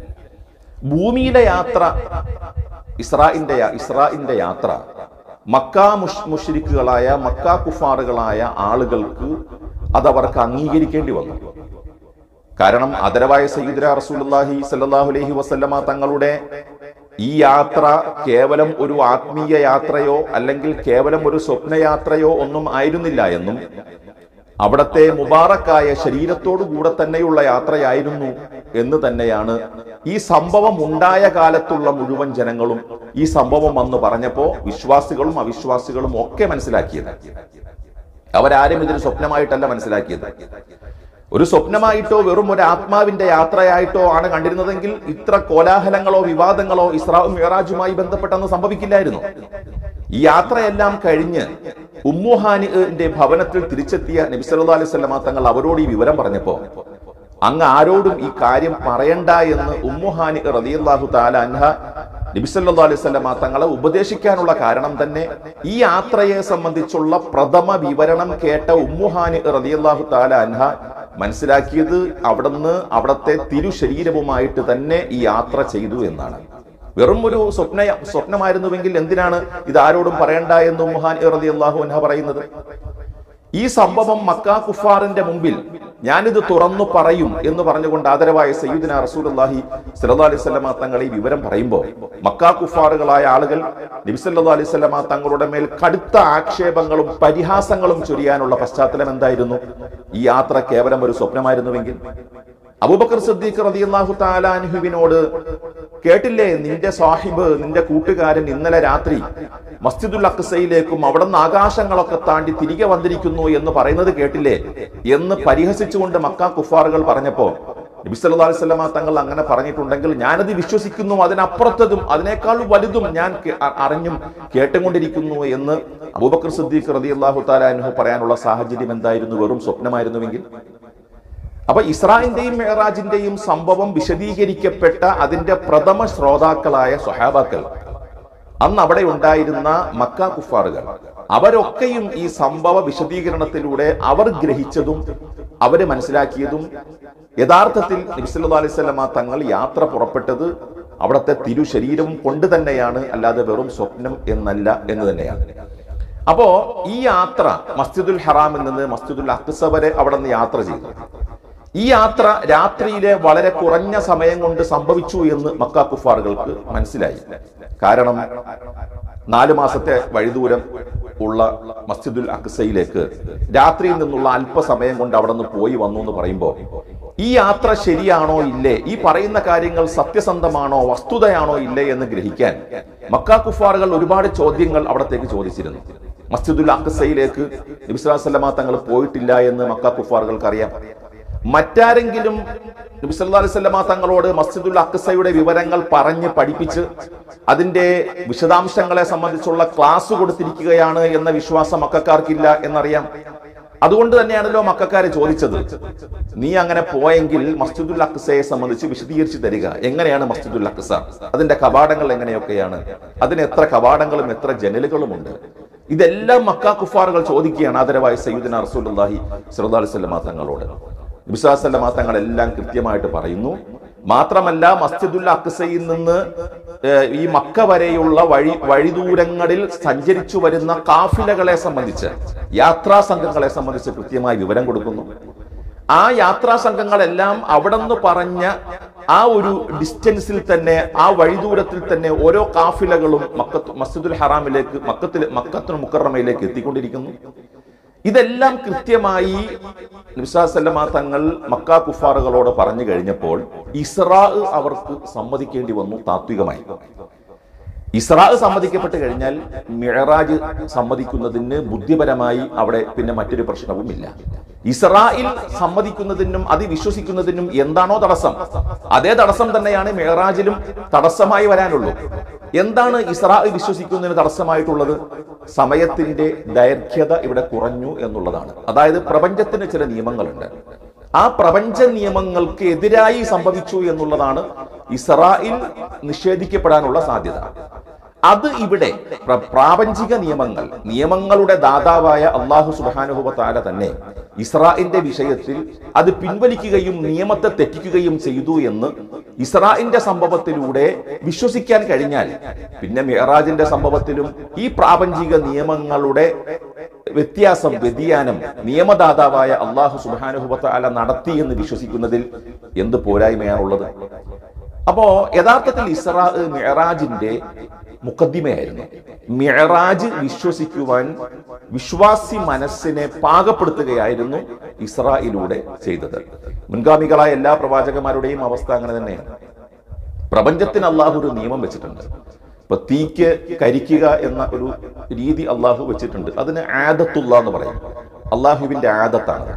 Speaker 1: ഭൂമിയിലെ യാത്ര ഇസ്രായിന്റെ ഇസ്രായിന്റെ യാത്ര മക്ക മുഷ് മുഷിരിക്കുകളായ മക്ക കുഫാറുകളായ ആളുകൾക്ക് അത് അവർക്ക് അംഗീകരിക്കേണ്ടി വന്നു കാരണം അതരവായ സയ്യിദ്ര റസൂലുള്ളാഹി സല്ലല്ലാഹു അലൈഹി വസല്ലമ തങ്ങളുടെ ഈ യാത്ര കേവലം ഒരു ആത്മീയ യാത്രയോ അല്ലെങ്കിൽ കേവലം ഒരു സ്വപ്നയാത്രയോ ഒന്നും ആയിരുന്നില്ല എന്നും അവിടത്തെ മുബാറക്കായ ശരീരത്തോടു കൂടെ തന്നെയുള്ള യാത്രയായിരുന്നു എന്ന് തന്നെയാണ് ഈ സംഭവം ഉണ്ടായ കാലത്തുള്ള മുഴുവൻ ജനങ്ങളും ഈ സംഭവം വന്ന് പറഞ്ഞപ്പോ വിശ്വാസികളും അവിശ്വാസികളും ഒക്കെ മനസ്സിലാക്കിയത് അവരാരും ഇതിന് സ്വപ്നമായിട്ടല്ല മനസ്സിലാക്കിയത് ഒരു സ്വപ്നമായിട്ടോ വെറും ഒരു ആത്മാവിന്റെ യാത്രയായിട്ടോ ആണ് കണ്ടിരുന്നതെങ്കിൽ ഇത്ര കോലാഹലങ്ങളോ വിവാദങ്ങളോ ഇസ്രാവും മിറാജുമായി ബന്ധപ്പെട്ടെന്ന് സംഭവിക്കില്ലായിരുന്നു ഈ യാത്രയെല്ലാം കഴിഞ്ഞ് ഉമ്മുഹാനിന്റെ ഭവനത്തിൽ തിരിച്ചെത്തിയ നബി സല്ലല്ലാഹു അലൈഹി വസല്ലമ തങ്ങൾ അവരോട് ഈ വിവരം പറഞ്ഞപ്പോ അങ്ങ് ആരോടും ഈ കാര്യം പറയണ്ട എന്ന് ഉമ്മുഹാനി റളിയല്ലാഹു തആല അൻഹ നബി സല്ലല്ലാഹു അലൈഹി വസല്ലമ തങ്ങളെ ഉപദേശിക്കാനുള്ള കാരണം തന്നെ ഈ യാത്രയെ സംബന്ധിച്ചുള്ള പ്രഥമ വിവരണം കേട്ട ഉമ്മുഹാനി റളിയല്ലാഹു തആല അൻഹ മനസ്സിലാക്കിയത് അവിടുന്ന് അവിടത്തെ തിരുശരീരവുമായിട്ട് തന്നെ ഈ യാത്ര ചെയ്തു എന്നാണ് വെറും ഒരു സ്വപ്ന സ്വപ്നമായിരുന്നുവെങ്കിൽ എന്തിനാണ് ഇത് ആരോടും പറയണ്ട എന്ന് ഉമ്മുഹാൻ റളിയല്ലാഹു അൻഹ പറയുന്നത് ഈ സംഭവം മക്ക കുഫാറിന്റെ മുമ്പിൽ ഞാനിത് തുറന്നു പറയും എന്ന് പറഞ്ഞുകൊണ്ട് ആദരവായ സയ്യിദിന റസൂലുള്ളാഹി സ്വല്ലല്ലാഹു അലൈഹി വസല്ലമ തങ്ങൾ ഈ വിവരം പറയുമ്പോൾ മക്ക കുഫാറുകളായ ആളുകൾ നബി സല്ലല്ലാഹു അലൈഹി വസല്ലമ തങ്ങളുടെ മേൽ കടുത്ത ആക്ഷേപങ്ങളും പരിഹാസങ്ങളും ചൊരിയാനുള്ള പശ്ചാത്തലം എന്തായിരുന്നു ഈ യാത്ര കേവലം ഒരു സ്വപ്നമായിരുന്നുവെങ്കിൽ അബൂബക്കർ സിദ്ദീഖ് റളിയല്ലാഹു തആല അൻഹുവിനോട് കേട്ടില്ലേ നിന്റെ സാഹിബ് നിന്റെ കൂട്ടുകാരൻ ഇന്നലെ രാത്രി മസ്ജിദുൽ അക്സയിലേക്കും അവിടെ നിന്ന് ആകാശങ്ങളൊക്കെ താണ്ടി തിരികെ വന്നിരിക്കുന്നു എന്ന് പറയുന്നത് കേട്ടില്ലേ എന്ന് പരിഹസിച്ചുകൊണ്ട് മക്ക കുഫാറുകൾ പറഞ്ഞപ്പോ നബി സല്ലല്ലാഹു അലൈഹി വസല്ലമ തങ്ങൾ അങ്ങനെ പറഞ്ഞിട്ടുണ്ടെങ്കിൽ ഞാനത് വിശ്വസിക്കുന്നു അതിനപ്പുറത്തതും അതിനേക്കാൾ വലുതും ഞാൻ കേ- അ- അറിഞ്ഞും കേട്ടുകൊണ്ടിരിക്കുന്നു എന്ന് അബൂബക്കർ സിദ്ദീഖ് റളിയല്ലാഹു തആല അൻഹു പറയാനുള്ള സാഹചര്യം എന്തായിരുന്നു വെറും സ്വപ്നമായിരുന്നുവെങ്കിൽ അപ്പൊ ഇസ്രായിന്റെയും മെഹറാജിന്റെയും സംഭവം വിശദീകരിക്കപ്പെട്ട അതിന്റെ പ്രഥമ ശ്രോതാക്കളായ സ്വഹാബാക്കൾ അന്ന് അവിടെ ഉണ്ടായിരുന്ന മക്ക കുഫാറുകൾ അവരൊക്കെയും ഈ സംഭവ വിശദീകരണത്തിലൂടെ അവർ ഗ്രഹിച്ചതും അവര് മനസ്സിലാക്കിയതും യഥാർത്ഥത്തിൽ നബിസല്ലാ അലൈഹി സ്വലമ തങ്ങൾ യാത്ര പുറപ്പെട്ടത് അവിടുത്തെ തിരുശരീരവും കൊണ്ട് തന്നെയാണ് അല്ലാതെ വെറും സ്വപ്നം എന്നല്ല എന്ന് തന്നെയാണ് അപ്പോ ഈ യാത്ര മസ്ജിദുൽ ഹറാമിൽ നിന്ന് മസ്ജിദുൽ അക്സ വരെ അവിടെ നിന്ന് യാത്ര ചെയ്തു ഈ യാത്ര രാത്രിയിലെ വളരെ കുറഞ്ഞ സമയം കൊണ്ട് സംഭവിച്ചു എന്ന് മക്ക കുഫാറുകൾക്ക് മനസ്സിലായി കാരണം നാല് മാസത്തെ വഴിദൂരം ഉള്ള മസ്ജിദുൽ അക്സയിലേക്ക് രാത്രിയിൽ നിന്നുള്ള അല്പസമയം കൊണ്ട് അവിടെ നിന്ന് പോയി വന്നു എന്ന് പറയുമ്പോൾ ഈ യാത്ര ശരിയാണോ ഇല്ലേ ഈ പറയുന്ന കാര്യങ്ങൾ സത്യസന്ധമാണോ വസ്തുതയാണോ ഇല്ലേ എന്ന് ഗ്രഹിക്കാൻ മക്ക കുഫാറുകൾ ഒരുപാട് ചോദ്യങ്ങൾ അവിടത്തേക്ക് ചോദിച്ചിരുന്നു മസ്ജിദുൽ അക്സയിലേക്ക് നബിസ്വല്ലാ തങ്ങൾ പോയിട്ടില്ല എന്ന് മക്ക കുഫാറുകൾക്ക് അറിയാം മറ്റാരെങ്കിലും നബി സല്ലല്ലാഹു അലൈഹി വസല്ലമ തങ്ങളോട് മസ്ജിദുൽ അക്സയുടെ വിവരങ്ങൾ പറഞ്ഞ് പഠിപ്പിച്ച് അതിന്റെ വിശദാംശങ്ങളെ സംബന്ധിച്ചുള്ള ക്ലാസ് കൊടുത്തിരിക്കുകയാണ് എന്ന വിശ്വാസം മക്കാർക്കില്ല എന്നറിയാം അതുകൊണ്ട് തന്നെയാണല്ലോ മക്കാരെ ചോദിച്ചത് നീ അങ്ങനെ പോയെങ്കിൽ മസ്ജിദുൽ അക്സയെ സംബന്ധിച്ച് വിശദീകരിച്ച് തരിക എങ്ങനെയാണ് മസ്ജിദുൽ അക്സ അതിന്റെ കവാടങ്ങൾ എങ്ങനെയൊക്കെയാണ് അതിന് എത്ര കവാടങ്ങളും എത്ര ജനലുകളുമുണ്ട് ഇതെല്ലാം മക്ക കുഫാറുകൾ ചോദിക്കുകയാണ് ആദരവായ സയ്യിദിന റസൂലുള്ളാഹി സ്വല്ലല്ലാഹു അലൈഹി വസല്ലമ തങ്ങളോട് നബിസ്വല്ലാ തങ്ങൾ എല്ലാം കൃത്യമായിട്ട് പറയുന്നു മാത്രമല്ല മസ്ജിദുൽ അക്സയിൽ നിന്ന് ഏഹ്, ഈ മക്ക വരെയുള്ള വഴി വഴിദൂരങ്ങളിൽ സഞ്ചരിച്ചു വരുന്ന കാഫിലകളെ സംബന്ധിച്ച് യാത്രാ സംഘങ്ങളെ സംബന്ധിച്ച് കൃത്യമായി വിവരം കൊടുക്കുന്നു ആ യാത്രാ സംഘങ്ങളെല്ലാം അവിടെ നിന്ന് പറഞ്ഞ ആ ഒരു ഡിസ്റ്റൻസിൽ തന്നെ ആ വഴിദൂരത്തിൽ തന്നെ ഓരോ കാഫിലകളും മക്കത്ത് മസ്ജിദുൽ ഹറാമിലേക്ക് മക്കത്തിൽ മക്കത്തുൽ മുക്കറമയിലേക്ക് എത്തിക്കൊണ്ടിരിക്കുന്നു ഇതെല്ലാം കൃത്യമായി നിസാസല്ലമ തങ്ങൾ മക്ക കുഫാറുകളോട് പറഞ്ഞു കഴിഞ്ഞപ്പോൾ ഇസ്രാ അവർക്ക് സമ്മതിക്കേണ്ടി വന്നു താത്വികമായി ഇസ്രാ സമ്മതിക്കപ്പെട്ട് കഴിഞ്ഞാൽ മിഴറാജ് സമ്മതിക്കുന്നതിന് ബുദ്ധിപരമായി അവിടെ പിന്നെ മറ്റൊരു പ്രശ്നവുമില്ല ഇസ്രായിൽ സമ്മതിക്കുന്നതിനും അത് വിശ്വസിക്കുന്നതിനും എന്താണോ തടസ്സം അതേ തടസ്സം തന്നെയാണ് മിഴറാജിലും തടസ്സമായി വരാനുള്ളൂ എന്താണ് ഇസ്രാ വിശ്വസിക്കുന്നതിന് തടസ്സമായിട്ടുള്ളത് സമയത്തിന്റെ ദൈർഘ്യത ഇവിടെ കുറഞ്ഞു എന്നുള്ളതാണ് അതായത് പ്രപഞ്ചത്തിന് ചില നിയമങ്ങളുണ്ട് ആ പ്രപഞ്ച നിയമങ്ങൾക്ക് എതിരായി സംഭവിച്ചു എന്നുള്ളതാണ് ഇസ്രായിൽ നിഷേധിക്കപ്പെടാനുള്ള സാധ്യത അത് ഇവിടെ പ്ര- പ്രാപഞ്ചിക നിയമങ്ങൾ നിയമങ്ങളുടെ ദാതാവായ അള്ളാഹു സുബാനുഭവ താല തന്നെ ഇസ്രായിന്റെ വിഷയത്തിൽ അത് പിൻവലിക്കുകയും നിയമത്തെ തെറ്റിക്കുകയും ചെയ്തു എന്ന് ഇസ്രായിന്റെ സംഭവത്തിലൂടെ വിശ്വസിക്കാൻ കഴിഞ്ഞാൽ പിന്നെ മെഹറാജിന്റെ സംഭവത്തിലും ഈ പ്രാപഞ്ചിക നിയമങ്ങളുടെ വ്യത്യാസം വ്യതിയാനം നിയമദാതാവായ അള്ളാഹു സുബാനുഹുബത്ത അല നടത്തി എന്ന് വിശ്വസിക്കുന്നതിൽ എന്ത് പോരായ്മയാണുള്ളത് അപ്പോ യഥാർത്ഥത്തിൽ ഇസ്രാ മിയറാജിന്റെ മുഖദ്ദിമയായിരുന്നു മിയറാജ് വിശ്വസിക്കുവാൻ വിശ്വാസി മനസ്സിനെ പാകപ്പെടുത്തുകയായിരുന്നു ഇസ്രായിലൂടെ ചെയ്തത് മുൻഗാമികളായ എല്ലാ പ്രവാചകന്മാരുടെയും അവസ്ഥ അങ്ങനെ തന്നെയാണ് പ്രപഞ്ചത്തിന് അള്ളാഹു ഒരു നിയമം വെച്ചിട്ടുണ്ട് ഇപ്പൊ തീക്ക് കരിക്കുക എന്ന ഒരു രീതി അള്ളാഹു വെച്ചിട്ടുണ്ട് അതിന് ആദത്തുള്ള എന്ന് പറയും അള്ളാഹുവിന്റെ ആദത്താണ്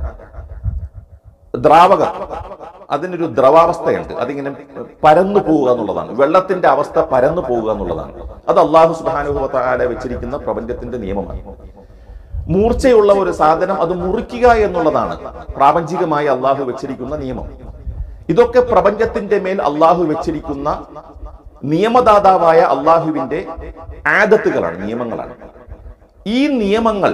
Speaker 1: ദ്രാവകം അതിനൊരു ദ്രവാവസ്ഥയുണ്ട് അതിങ്ങനെ പരന്നു പോവുക എന്നുള്ളതാണ് വെള്ളത്തിന്റെ അവസ്ഥ പരന്നു പോവുക എന്നുള്ളതാണ് അത് അള്ളാഹു സുബാനുഭവത്താല വെച്ചിരിക്കുന്ന പ്രപഞ്ചത്തിന്റെ നിയമമാണ് മൂർച്ചയുള്ള ഒരു സാധനം അത് മുറിക്കുക എന്നുള്ളതാണ് പ്രാപഞ്ചികമായി അള്ളാഹു വെച്ചിരിക്കുന്ന നിയമം ഇതൊക്കെ പ്രപഞ്ചത്തിന്റെ മേൽ അള്ളാഹു വെച്ചിരിക്കുന്ന നിയമദാതാവായ അള്ളാഹുവിന്റെ ആദത്തുകളാണ് നിയമങ്ങളാണ് ഈ നിയമങ്ങൾ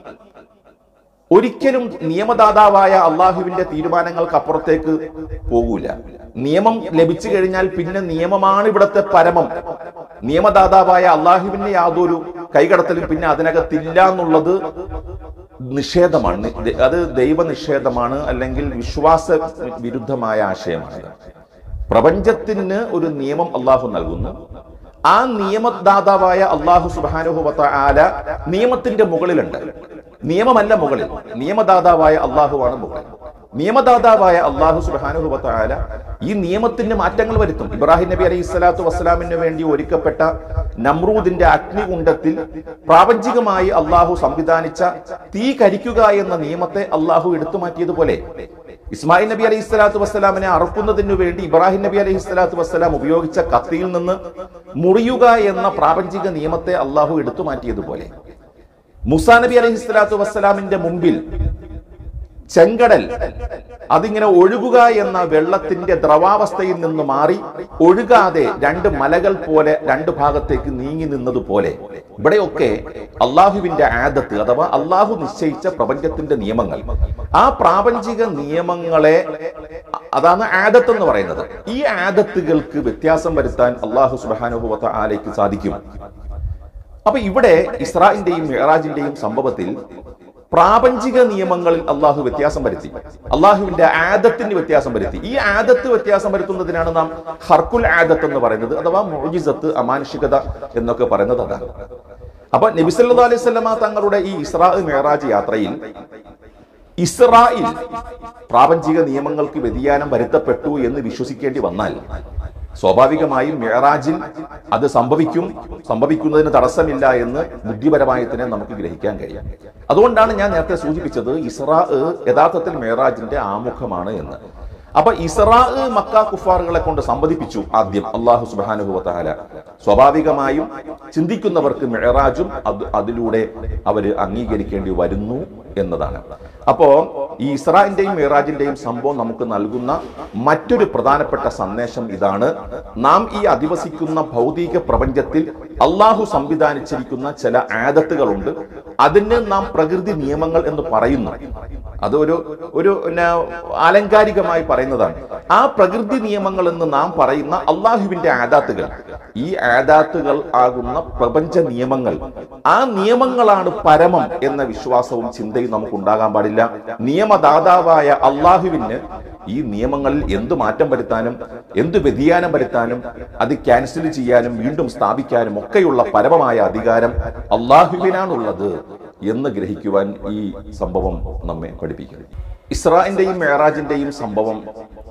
Speaker 1: ഒരിക്കലും നിയമദാതാവായ അള്ളാഹുവിന്റെ തീരുമാനങ്ങൾക്ക് അപ്പുറത്തേക്ക് പോകൂല നിയമം ലഭിച്ചു കഴിഞ്ഞാൽ പിന്നെ നിയമമാണ് ഇവിടുത്തെ പരമം നിയമദാതാവായ അള്ളാഹുവിന്റെ യാതൊരു കൈകടത്തലും പിന്നെ അതിനകത്തില്ല എന്നുള്ളത് നിഷേധമാണ് നി- അത് ദൈവനിഷേധമാണ് അല്ലെങ്കിൽ വിശ്വാസ വിരുദ്ധമായ ആശയമാണ് പ്രപഞ്ചത്തിന് ഒരു നിയമം അള്ളാഹു നൽകുന്നു ആ നിയമദാതാവായ അള്ളാഹു സുബാനുഹുവത്ത ആല നിയമത്തിന്റെ മുകളിലുണ്ട് നിയമമല്ല മുകളിൽ നിയമദാതാവായ അള്ളാഹുവാണ് മുകളിൽ നിയമദാതാവായ അള്ളാഹു സുബാനുഹുവത്ത ആല ഈ നിയമത്തിന് മാറ്റങ്ങൾ വരുത്തും ഇബ്രാഹിം നബി അലൈഹി സ്വലാത്തു വസ്സലാമിന് വേണ്ടി ഒരുക്കപ്പെട്ട നമ്രൂദിന്റെ അഗ്നികുണ്ഡത്തിൽ പ്രാപഞ്ചികമായി അള്ളാഹു സംവിധാനിച്ച തീ കരിക്കുക എന്ന നിയമത്തെ അള്ളാഹു എടുത്തു മാറ്റിയതുപോലെ ഇസ്മായിൽ നബി അലൈഹി സ്വലാത്തു വസ്സലാമിനെ അറുക്കുന്നതിനു വേണ്ടി ഇബ്രാഹിം നബി അലൈഹി സ്വലാത്തു വസ്സലാം ഉപയോഗിച്ച കത്തിയിൽ നിന്ന് മുറിയുക എന്ന പ്രാപഞ്ചിക നിയമത്തെ അള്ളാഹു എടുത്തു മാറ്റിയതുപോലെ മുസാ നബി അലൈഹി സ്വലാത്തു വസ്സലാമിന്റെ മുമ്പിൽ ചെങ്കടൽ അതിങ്ങനെ ഒഴുകുക എന്ന വെള്ളത്തിന്റെ ദ്രവാവസ്ഥയിൽ നിന്ന് മാറി ഒഴുകാതെ രണ്ട് മലകൾ പോലെ രണ്ട് ഭാഗത്തേക്ക് നീങ്ങി നിന്നതുപോലെ ഇവിടെയൊക്കെ അള്ളാഹുവിന്റെ ആദത്ത് അഥവാ അള്ളാഹു നിശ്ചയിച്ച പ്രപഞ്ചത്തിന്റെ നിയമങ്ങൾ ആ പ്രാപഞ്ചിക നിയമങ്ങളെ അതാണ് ആദത്ത് എന്ന് പറയുന്നത് ഈ ആദത്തുകൾക്ക് വ്യത്യാസം വരുത്താൻ അള്ളാഹു സുബാനുഭവത്ത ആലയ്ക്ക് സാധിക്കും അപ്പൊ ഇവിടെ ഇസ്രായിന്റെയും മിഹറാജിന്റെയും സംഭവത്തിൽ പ്രാപഞ്ചിക നിയമങ്ങളിൽ അള്ളാഹു വ്യത്യാസം വരുത്തി അള്ളാഹുവിന്റെ ആദത്തിന് വ്യത്യാസം വരുത്തി ഈ ആദത്ത് വ്യത്യാസം വരുത്തുന്നതിനാണ് നാം ഹർക്കുൽ ആദത്ത് എന്ന് പറയുന്നത് അഥവാ മോജിസത്ത് അമാനുഷികത എന്നൊക്കെ പറയുന്നത് അതാണ് അപ്പൊ നബിസല്ലാ അലൈഹി സ്വലമ തങ്ങളുടെ ഈ ഇസ്രാ മെഹറാജ് യാത്രയിൽ ഇസ്രായിൽ പ്രാപഞ്ചിക നിയമങ്ങൾക്ക് വ്യതിയാനം വരുത്തപ്പെട്ടു എന്ന് വിശ്വസിക്കേണ്ടി വന്നാൽ സ്വാഭാവികമായും മെഹറാജിൽ അത് സംഭവിക്കും സംഭവിക്കുന്നതിന് തടസ്സമില്ല എന്ന് ബുദ്ധിപരമായി തന്നെ നമുക്ക് ഗ്രഹിക്കാൻ കഴിയും അതുകൊണ്ടാണ് ഞാൻ നേരത്തെ സൂചിപ്പിച്ചത് ഇസ്രാ യഥാർത്ഥത്തിൽ മെഹറാജിന്റെ ആമുഖമാണ് എന്ന് അപ്പൊ ഇസ്രാ മക്ക കുഫാറുകളെ കൊണ്ട് സംവദിപ്പിച്ചു ആദ്യം അള്ളാഹു സുബാനുഭവത്താല സ്വാഭാവികമായും ചിന്തിക്കുന്നവർക്ക് മെഹറാജും അത് അതിലൂടെ അവര് അംഗീകരിക്കേണ്ടി വരുന്നു എന്നതാണ് അപ്പോ ഈ ഇസ്രായിന്റെയും മെഹറാജിന്റെയും സംഭവം നമുക്ക് നൽകുന്ന മറ്റൊരു പ്രധാനപ്പെട്ട സന്ദേശം ഇതാണ് നാം ഈ അധിവസിക്കുന്ന ഭൗതിക പ്രപഞ്ചത്തിൽ അള്ളാഹു സംവിധാനിച്ചിരിക്കുന്ന ചില ആദത്തുകളുണ്ട് അതിന് നാം പ്രകൃതി നിയമങ്ങൾ എന്ന് പറയുന്നു അത് ഒരു ഒരു പിന്നെ ആലങ്കാരികമായി പറയുന്നതാണ് ആ പ്രകൃതി നിയമങ്ങൾ എന്ന് നാം പറയുന്ന അള്ളാഹുവിന്റെ ആദാത്തുകൾ ഈ ആദാത്തുകൾ ആകുന്ന പ്രപഞ്ച നിയമങ്ങൾ ആ നിയമങ്ങളാണ് പരമം എന്ന വിശ്വാസവും ചിന്തയും നമുക്ക് ഉണ്ടാകാൻ പാടില്ല നിയമദാതാവായ അള്ളാഹുവിന് ഈ നിയമങ്ങളിൽ എന്ത് മാറ്റം വരുത്താനും എന്ത് വ്യതിയാനം വരുത്താനും അത് ക്യാൻസൽ ചെയ്യാനും വീണ്ടും സ്ഥാപിക്കാനും ഒക്കെയുള്ള പരമമായ അധികാരം അള്ളാഹുവിനാണുള്ളത് എന്ന് ഗ്രഹിക്കുവാൻ ഈ സംഭവം നമ്മെ പഠിപ്പിക്കുന്നു ഇസ്രായിന്റെയും മേറാജിന്റെയും സംഭവം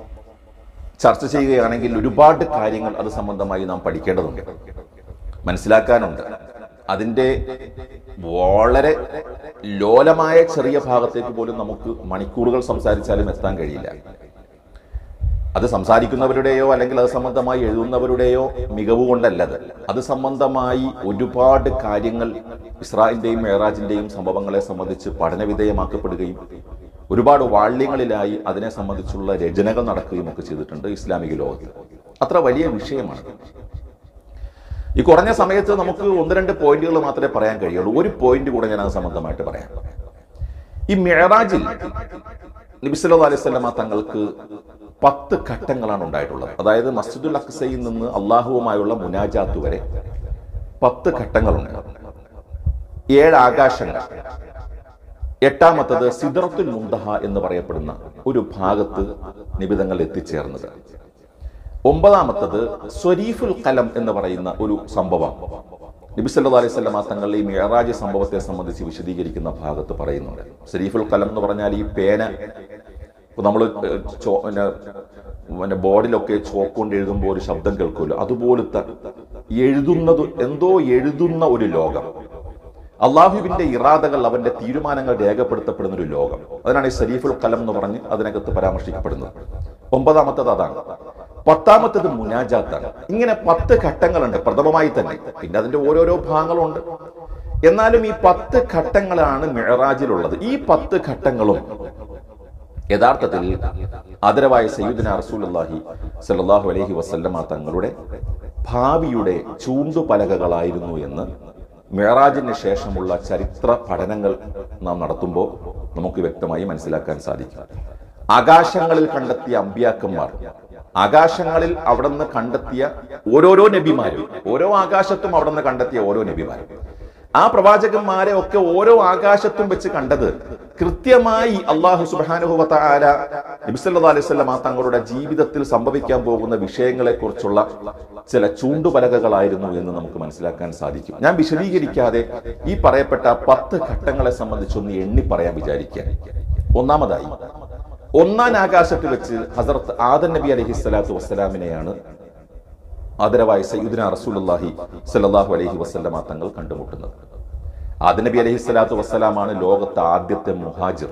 Speaker 1: ചർച്ച ചെയ്യുകയാണെങ്കിൽ ഒരുപാട് കാര്യങ്ങൾ അത് സംബന്ധമായി നാം പഠിക്കേണ്ടതുണ്ട് മനസ്സിലാക്കാനുണ്ട് അതിന്റെ വളരെ ലോലമായ ചെറിയ ഭാഗത്തേക്ക് പോലും നമുക്ക് മണിക്കൂറുകൾ സംസാരിച്ചാലും എത്താൻ കഴിയില്ല അത് സംസാരിക്കുന്നവരുടെയോ അല്ലെങ്കിൽ അത് സംബന്ധമായി എഴുതുന്നവരുടെയോ മികവ് കൊണ്ടല്ലത് അത് സംബന്ധമായി ഒരുപാട് കാര്യങ്ങൾ ഇസ്രായേലിന്റെയും മേറാജിന്റെയും സംഭവങ്ങളെ സംബന്ധിച്ച് പഠനവിധേയമാക്കപ്പെടുകയും ഒരുപാട് വാള്യങ്ങളിലായി അതിനെ സംബന്ധിച്ചുള്ള രചനകൾ നടക്കുകയും ഒക്കെ ചെയ്തിട്ടുണ്ട് ഇസ്ലാമിക ലോകത്ത് അത്ര വലിയ വിഷയമാണ് ഈ കുറഞ്ഞ സമയത്ത് നമുക്ക് ഒന്ന് രണ്ട് പോയിന്റുകൾ മാത്രമേ പറയാൻ കഴിയുള്ളൂ ഒരു പോയിന്റ് കൂടെ ഞാൻ അത് സംബന്ധമായിട്ട് പറയാം ഈ മെഹറാജിൽ നബിസല്ലാ അലൈഹി സ്വലമ തങ്ങൾക്ക് പത്ത് ഘട്ടങ്ങളാണ് ഉണ്ടായിട്ടുള്ളത് അതായത് മസ്ജിദുൽ അക്സയിൽ നിന്ന് അള്ളാഹുവുമായുള്ള മുനാജാത്ത് വരെ പത്ത് ഘട്ടങ്ങളുണ്ട് ഏഴ് ആകാശങ്ങൾ എട്ടാമത്തത് സിദ്റത്തുൽ മുന്തഹ എന്ന് പറയപ്പെടുന്ന ഒരു ഭാഗത്ത് നിബിതങ്ങൾ എത്തിച്ചേർന്നത് ഒമ്പതാമത്തത് സ്വരീഫുൽ കലം എന്ന് പറയുന്ന ഒരു സംഭവം നബി സല്ലല്ലാഹു അലൈഹി വസല്ലം തങ്ങൾ ഈ മിയറാജ് സംഭവത്തെ സംബന്ധിച്ച് വിശദീകരിക്കുന്ന ഭാഗത്ത് പറയുന്നുണ്ട് ഷരീഫുൽ കലം എന്ന് പറഞ്ഞാൽ ഈ പേന നമ്മൾ പിന്നെ ബോർഡിലൊക്കെ ചോക്ക് കൊണ്ട് എഴുതുമ്പോൾ ഒരു ശബ്ദം കേൾക്കുമല്ലോ അതുപോലത്തെ എഴുതുന്നത് എന്തോ എഴുതുന്ന ഒരു ലോകം അള്ളാഹുവിന്റെ ഇറാദകൾ അവന്റെ തീരുമാനങ്ങൾ രേഖപ്പെടുത്തപ്പെടുന്ന ഒരു ലോകം അതിനാണ് ഈ സരീഫുൽ കലം എന്ന് പറഞ്ഞ് അതിനകത്ത് പരാമർശിക്കപ്പെടുന്നത് ഒമ്പതാമത്തത് അതാണ് പത്താമത്തത് മുനാജാത്താണ് ഇങ്ങനെ പത്ത് ഘട്ടങ്ങളുണ്ട് പ്രഥമമായി തന്നെ പിന്നെ അതിന്റെ ഓരോരോ ഭാഗങ്ങളുണ്ട് എന്നാലും ഈ പത്ത് ഘട്ടങ്ങളാണ് മിഴറാജിലുള്ളത് ഈ പത്ത് ഘട്ടങ്ങളും യഥാർത്ഥത്തിൽ ആദരവായ സയ്യിദ്ന റസൂലുള്ളാഹി സല്ലല്ലാഹു അലൈഹി വസല്ലമ തങ്ങളുടെ ഭാവിയുടെ ചൂണ്ടുപലകകളായിരുന്നു എന്ന് മിഴറാജിന് ശേഷമുള്ള ചരിത്ര പഠനങ്ങൾ നാം നടത്തുമ്പോൾ നമുക്ക് വ്യക്തമായി മനസ്സിലാക്കാൻ സാധിക്കും ആകാശങ്ങളിൽ കണ്ടെത്തിയ അമ്പ്യാക്കന്മാർ ആകാശങ്ങളിൽ അവിടെ നിന്ന് കണ്ടെത്തിയ ഓരോരോ നബിമാരും ഓരോ ആകാശത്തും അവിടെ നിന്ന് കണ്ടെത്തിയ ഓരോ നബിമാരും ആ പ്രവാചകന്മാരെ ഒക്കെ ഓരോ ആകാശത്തും വെച്ച് കണ്ടത് കൃത്യമായി അള്ളാഹു സുബാനുഹുവത്ത ആല നബിസല്ലാ അലൈഹി സ്വലം തങ്ങളുടെ ജീവിതത്തിൽ സംഭവിക്കാൻ പോകുന്ന വിഷയങ്ങളെ കുറിച്ചുള്ള ചില ചൂണ്ടുപലകകളായിരുന്നു എന്ന് നമുക്ക് മനസ്സിലാക്കാൻ സാധിക്കും ഞാൻ വിശദീകരിക്കാതെ ഈ പറയപ്പെട്ട പത്ത് ഘട്ടങ്ങളെ സംബന്ധിച്ചൊന്ന് എണ്ണി പറയാൻ വിചാരിക്കുക ഒന്നാമതായി ഒന്നാം ആകാശത്ത് വെച്ച് ഹസരത്ത് ആദൻ നബി അലഹി സ്വലാത്തു വസ്സലാമിനെയാണ് ആദരവായ സയ്യിദ്ന റസൂലുള്ളാഹി സല്ലല്ലാഹു അലൈഹി വസല്ലമ തങ്ങൾ കണ്ടുമുട്ടുന്നത് ആദ നബി അലൈഹി സ്വലാത്തു വസ്സലാമാണ് ലോകത്തെ ആദ്യത്തെ മുഹാജിർ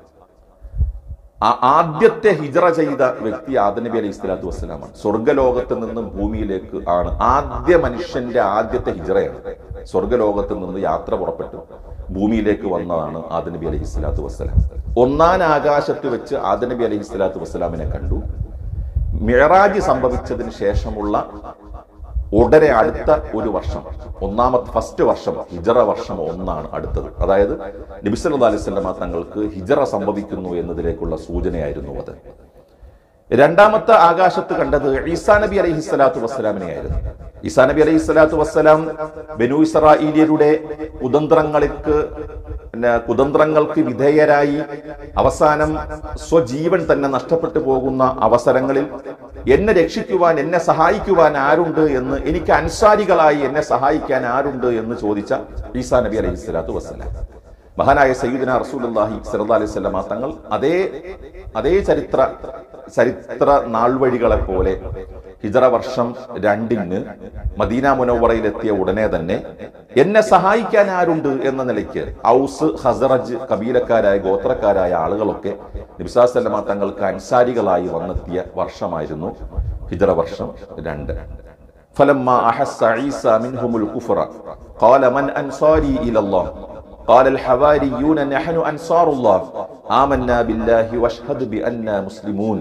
Speaker 1: ആ ആദ്യത്തെ ഹിജറ ചെയ്ത വ്യക്തി ആദ നബി അലൈഹി സ്വലാത്തു വസ്സലാമാണ് സ്വർഗലോകത്ത് നിന്നും ഭൂമിയിലേക്ക് ആണ് ആദ്യ മനുഷ്യന്റെ ആദ്യത്തെ ഹിജറയാണ് സ്വർഗലോകത്ത് നിന്ന് യാത്ര പുറപ്പെട്ടു ഭൂമിയിലേക്ക് വന്നതാണ് ആദ നബി അലൈഹി സ്വലാത്തു വസ്സലാം ഒന്നാം ആകാശത്ത് വെച്ച് ആദ നബി അലൈഹി സ്വലാത്തു വസ്സലാമിനെ കണ്ടു മിഴറാജ് സംഭവിച്ചതിന് ശേഷമുള്ള ഉടനെ അടുത്ത ഒരു വർഷം ഒന്നാമത്തെ ഫസ്റ്റ് വർഷം ഹിജറ വർഷം ഒന്നാണ് അടുത്തത് അതായത് നബിസല്ലാ അലൈഹി സ്വലമ തങ്ങൾക്ക് ഹിജറ സംഭവിക്കുന്നു എന്നതിലേക്കുള്ള സൂചനയായിരുന്നു അത് രണ്ടാമത്തെ ആകാശത്ത് കണ്ടത് ഈസാ നബി അലൈഹി സ്വലാത്തു വസ്സലാമിനെയായിരുന്നു ഈസാ നബി അലൈഹി സ്വലാത്തു വസ്സലാം ബനു ഇസ്രായേലിയരുടെ കുതന്ത്രങ്ങൾക്ക് പിന്നെ കുതന്ത്രങ്ങൾക്ക് വിധേയരായി അവസാനം സ്വജീവൻ തന്നെ നഷ്ടപ്പെട്ടു പോകുന്ന അവസരങ്ങളിൽ എന്നെ രക്ഷിക്കുവാൻ എന്നെ സഹായിക്കുവാൻ ആരുണ്ട് എന്ന് എനിക്ക് അൻസാരികളായി എന്നെ സഹായിക്കാൻ ആരുണ്ട് എന്ന് ചോദിച്ച ഈസാ നബി അലൈഹി സ്വലാത്തു വസ്സലാം മഹാനായ സയ്യിദിന റസൂലുള്ളാഹി സ്വല്ലല്ലാഹി അലൈഹി വസല്ലമ തങ്ങൾ അതേ അതേ ചരിത്ര ചരിത്ര നാൾവഴികളെ പോലെ ഹിജറ വർഷം രണ്ടിന് മദീന മുനവറയിലെത്തിയ ഉടനെ തന്നെ എന്നെ സഹായിക്കാൻ ആരുണ്ട് എന്ന നിലയ്ക്ക് ഔസ് ഹസറജ് കബീലക്കാരായ ഗോത്രക്കാരായ ആളുകളൊക്കെ നബിസാസല്ലമ തങ്ങൾക്ക് അൻസാരികളായി വന്നെത്തിയ വർഷമായിരുന്നു ഹിജറ വർഷം രണ്ട് فلما أحس عيسى منهم الكفر قال من أنصاري إلى الله قال الحواريون نحن أنصار الله آمنا بالله واشهد بأننا مسلمون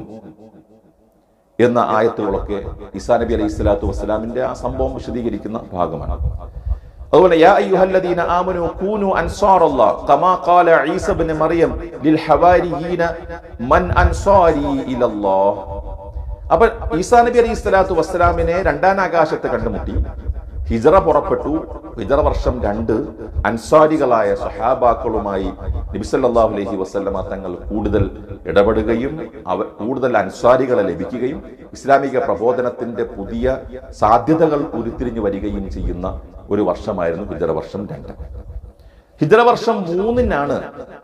Speaker 1: എന്ന ആയത്തുകളൊക്കെ ഇസാ നബി അലൈഹി സ്വലാത്തു വസ്സലാമിന്റെ ആ സംഭവം വിശദീകരിക്കുന്ന ഭാഗമാണ് അതുപോലെ യാ അയ്യുഹല്ലദീന ആമനു കൂനു അൻസാറല്ലാഹ് കമാ ഖാല ഈസ ഇബ്നു മറിയം ലിൽ ഹവാരിയീന മൻ അൻസാരി ഇലല്ലാഹ് അപ്പോൾ ഈസാ നബി അലൈഹി സ്വലാത്തു വസ്സലാമിനെ രണ്ടാം ആകാശത്ത് കണ്ടുമുട്ടി ഹിജറ പുറപ്പെട്ടു ഹിജറ വർഷം രണ്ട് അൻസാരികളായ സഹാബാക്കളുമായി നബിസല്ലാഹു അലൈഹി വസല്ലമ തങ്ങൾ കൂടുതൽ ഇടപെടുകയും അവ കൂടുതൽ അൻസാരികളെ ലഭിക്കുകയും ഇസ്ലാമിക പ്രബോധനത്തിന്റെ പുതിയ സാധ്യതകൾ ഉരുത്തിരിഞ്ഞു വരികയും ചെയ്യുന്ന ഒരു വർഷമായിരുന്നു ഹിജറ വർഷം രണ്ട് ഹിജറ വർഷം മൂന്നിനാണ്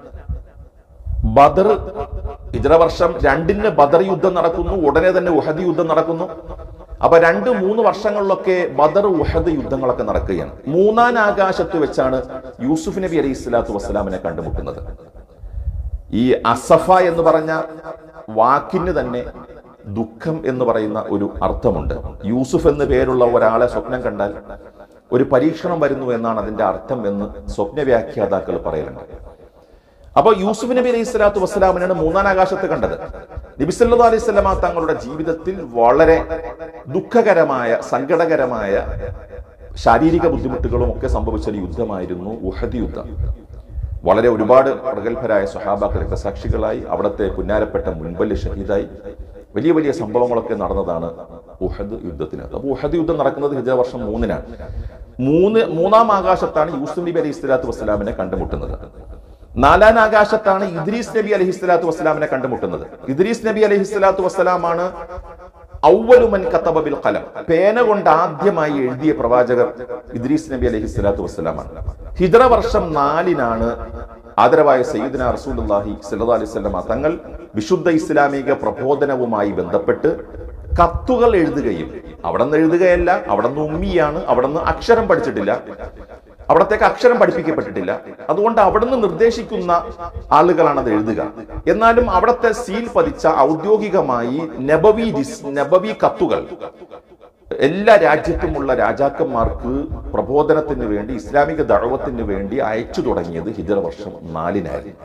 Speaker 1: ബദർ ഹിജറ വർഷം രണ്ടിന് ബദർ യുദ്ധം നടക്കുന്നു ഉടനെ തന്നെ ഉഹദ് യുദ്ധം നടക്കുന്നു അപ്പൊ രണ്ട് മൂന്ന് വർഷങ്ങളിലൊക്കെ ബദർ ഉഹദ് യുദ്ധങ്ങളൊക്കെ നടക്കുകയാണ് മൂന്നാം ആകാശത്ത് വെച്ചാണ് യൂസുഫ് നബി അലൈഹി സ്വലാത്തു വസ്സലാമിനെ കണ്ടുമുട്ടുന്നത് ഈ അസഫ എന്ന് പറഞ്ഞ വാക്കിന് തന്നെ ദുഃഖം എന്ന് പറയുന്ന ഒരു അർത്ഥമുണ്ട് യൂസുഫ് എന്ന് പേരുള്ള ഒരാളെ സ്വപ്നം കണ്ടാൽ ഒരു പരീക്ഷണം വരുന്നു എന്നാണ് അതിന്റെ അർത്ഥം എന്ന് സ്വപ്ന വ്യാഖ്യാതാക്കൾ പറയലുണ്ട് അപ്പോൾ യൂസുഫ് നബി അലൈഹി സ്വലാത്തു വസ്സലാമിനാണ് മൂന്നാം ആകാശത്ത് കണ്ടത് നബിസല്ലാ അലൈഹി സ്വലമ തങ്ങളുടെ ജീവിതത്തിൽ വളരെ ദുഃഖകരമായ സങ്കടകരമായ ശാരീരിക ബുദ്ധിമുട്ടുകളും ഒക്കെ സംഭവിച്ച ഒരു യുദ്ധമായിരുന്നു ഉഹദ് യുദ്ധം വളരെ ഒരുപാട് പ്രഗത്ഭരായ സ്വഹാബാക്കൾ രക്തസാക്ഷികളായി അവിടുത്തെ പുന്നാരപ്പെട്ട മുൻപല്ല് ഷഹീദായി വലിയ വലിയ സംഭവങ്ങളൊക്കെ നടന്നതാണ് ഉഹദ് യുദ്ധത്തിന് അപ്പോൾ ഉഹദ് യുദ്ധം നടക്കുന്നത് ഹിജ വർഷം മൂന്നിനാണ് മൂന്ന് മൂന്നാം ആകാശത്താണ് യൂസുഫ് നബി അലൈഹി സ്വലാത്തു വസ്സലാമിനെ കണ്ടുമുട്ടുന്നത് നാലാം ആകാശത്താണ് ഇദ്രീസ് നബി അലഹി സ്വലാത്തു വസ്സലാമിനെ കണ്ടുമുട്ടുന്നത് ഇദ്രീസ് നബി അലഹി സ്വലാത്തു വസ്സലാമാണ് ഔവലുമൻ കത്തബിൽ കലം പേന കൊണ്ട് ആദ്യമായി എഴുതിയ പ്രവാചകർ ഇദ്രീസ് നബി അലഹി സ്വലാത്തു വസ്സലാമാണ് ഹിദ്ര വർഷം നാലിനാണ് ആദരവായ സയ്യിദ്ന റസൂലുള്ളാഹി സല്ലല്ലാഹു അലൈഹി വസല്ലമ തങ്ങൾ വിശുദ്ധ ഇസ്ലാമിക പ്രബോധനവുമായി ബന്ധപ്പെട്ട് കത്തുകൾ എഴുതുകയും അവിടെ നിന്ന് എഴുതുകയല്ല അവിടെ നിന്ന് ഉമ്മിയാണ് അവിടെ നിന്ന് അക്ഷരം പഠിച്ചിട്ടില്ല അവിടത്തേക്ക് അക്ഷരം പഠിപ്പിക്കപ്പെട്ടിട്ടില്ല അതുകൊണ്ട് അവിടുന്ന് നിർദ്ദേശിക്കുന്ന ആളുകളാണ് അത് എഴുതുക എന്നാലും അവിടുത്തെ സീൽ പതിച്ച ഔദ്യോഗികമായി നബവി ജിസ് നബവി കത്തുകൾ എല്ലാ രാജ്യത്തുമുള്ള രാജാക്കന്മാർക്ക് പ്രബോധനത്തിന് വേണ്ടി ഇസ്ലാമിക ദഴവത്തിന് വേണ്ടി അയച്ചു തുടങ്ങിയത് ഹിജറ വർഷം നാലിനായിരുന്നു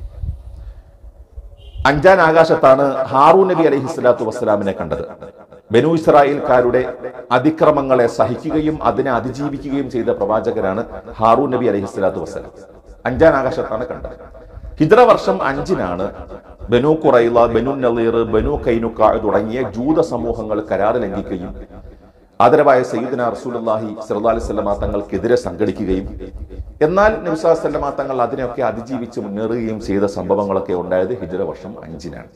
Speaker 1: അഞ്ചാം ആകാശത്താണ് ഹാറൂ നബി അലൈഹി സ്വലാത്തു വസ്സലാമിനെ കണ്ടത് ബനു ഇസ്രായേൽക്കാരുടെ അതിക്രമങ്ങളെ സഹിക്കുകയും അതിനെ അതിജീവിക്കുകയും ചെയ്ത പ്രവാചകരാണ് ഹാറൂ നബി അലൈഹി സ്വലാത്തു വസ്സലാം അഞ്ചാം ആകാശത്താണ് കണ്ടത് ഹിദ്ര വർഷം അഞ്ചിനാണ് ബനു കുറൈല ബനു നളീർ ബനു കൈനുക്ക തുടങ്ങിയ ജൂത സമൂഹങ്ങൾ കരാറ് ലംഘിക്കുകയും ആദരവായ സയ്യിദ്ന റസൂലുള്ളാഹി സ്വല്ലല്ലാഹി അലൈഹി വസല്ലമ തങ്ങൾക്കെതിരെ സംഘടിക്കുകയും എന്നാൽ നബിസ്വല്ലാ വസല്ലമ തങ്ങൾ അതിനെയൊക്കെ അതിജീവിച്ച് മുന്നേറുകയും ചെയ്ത സംഭവങ്ങളൊക്കെ ഉണ്ടായത് ഹിജ്റ വർഷം അഞ്ചിനാണ്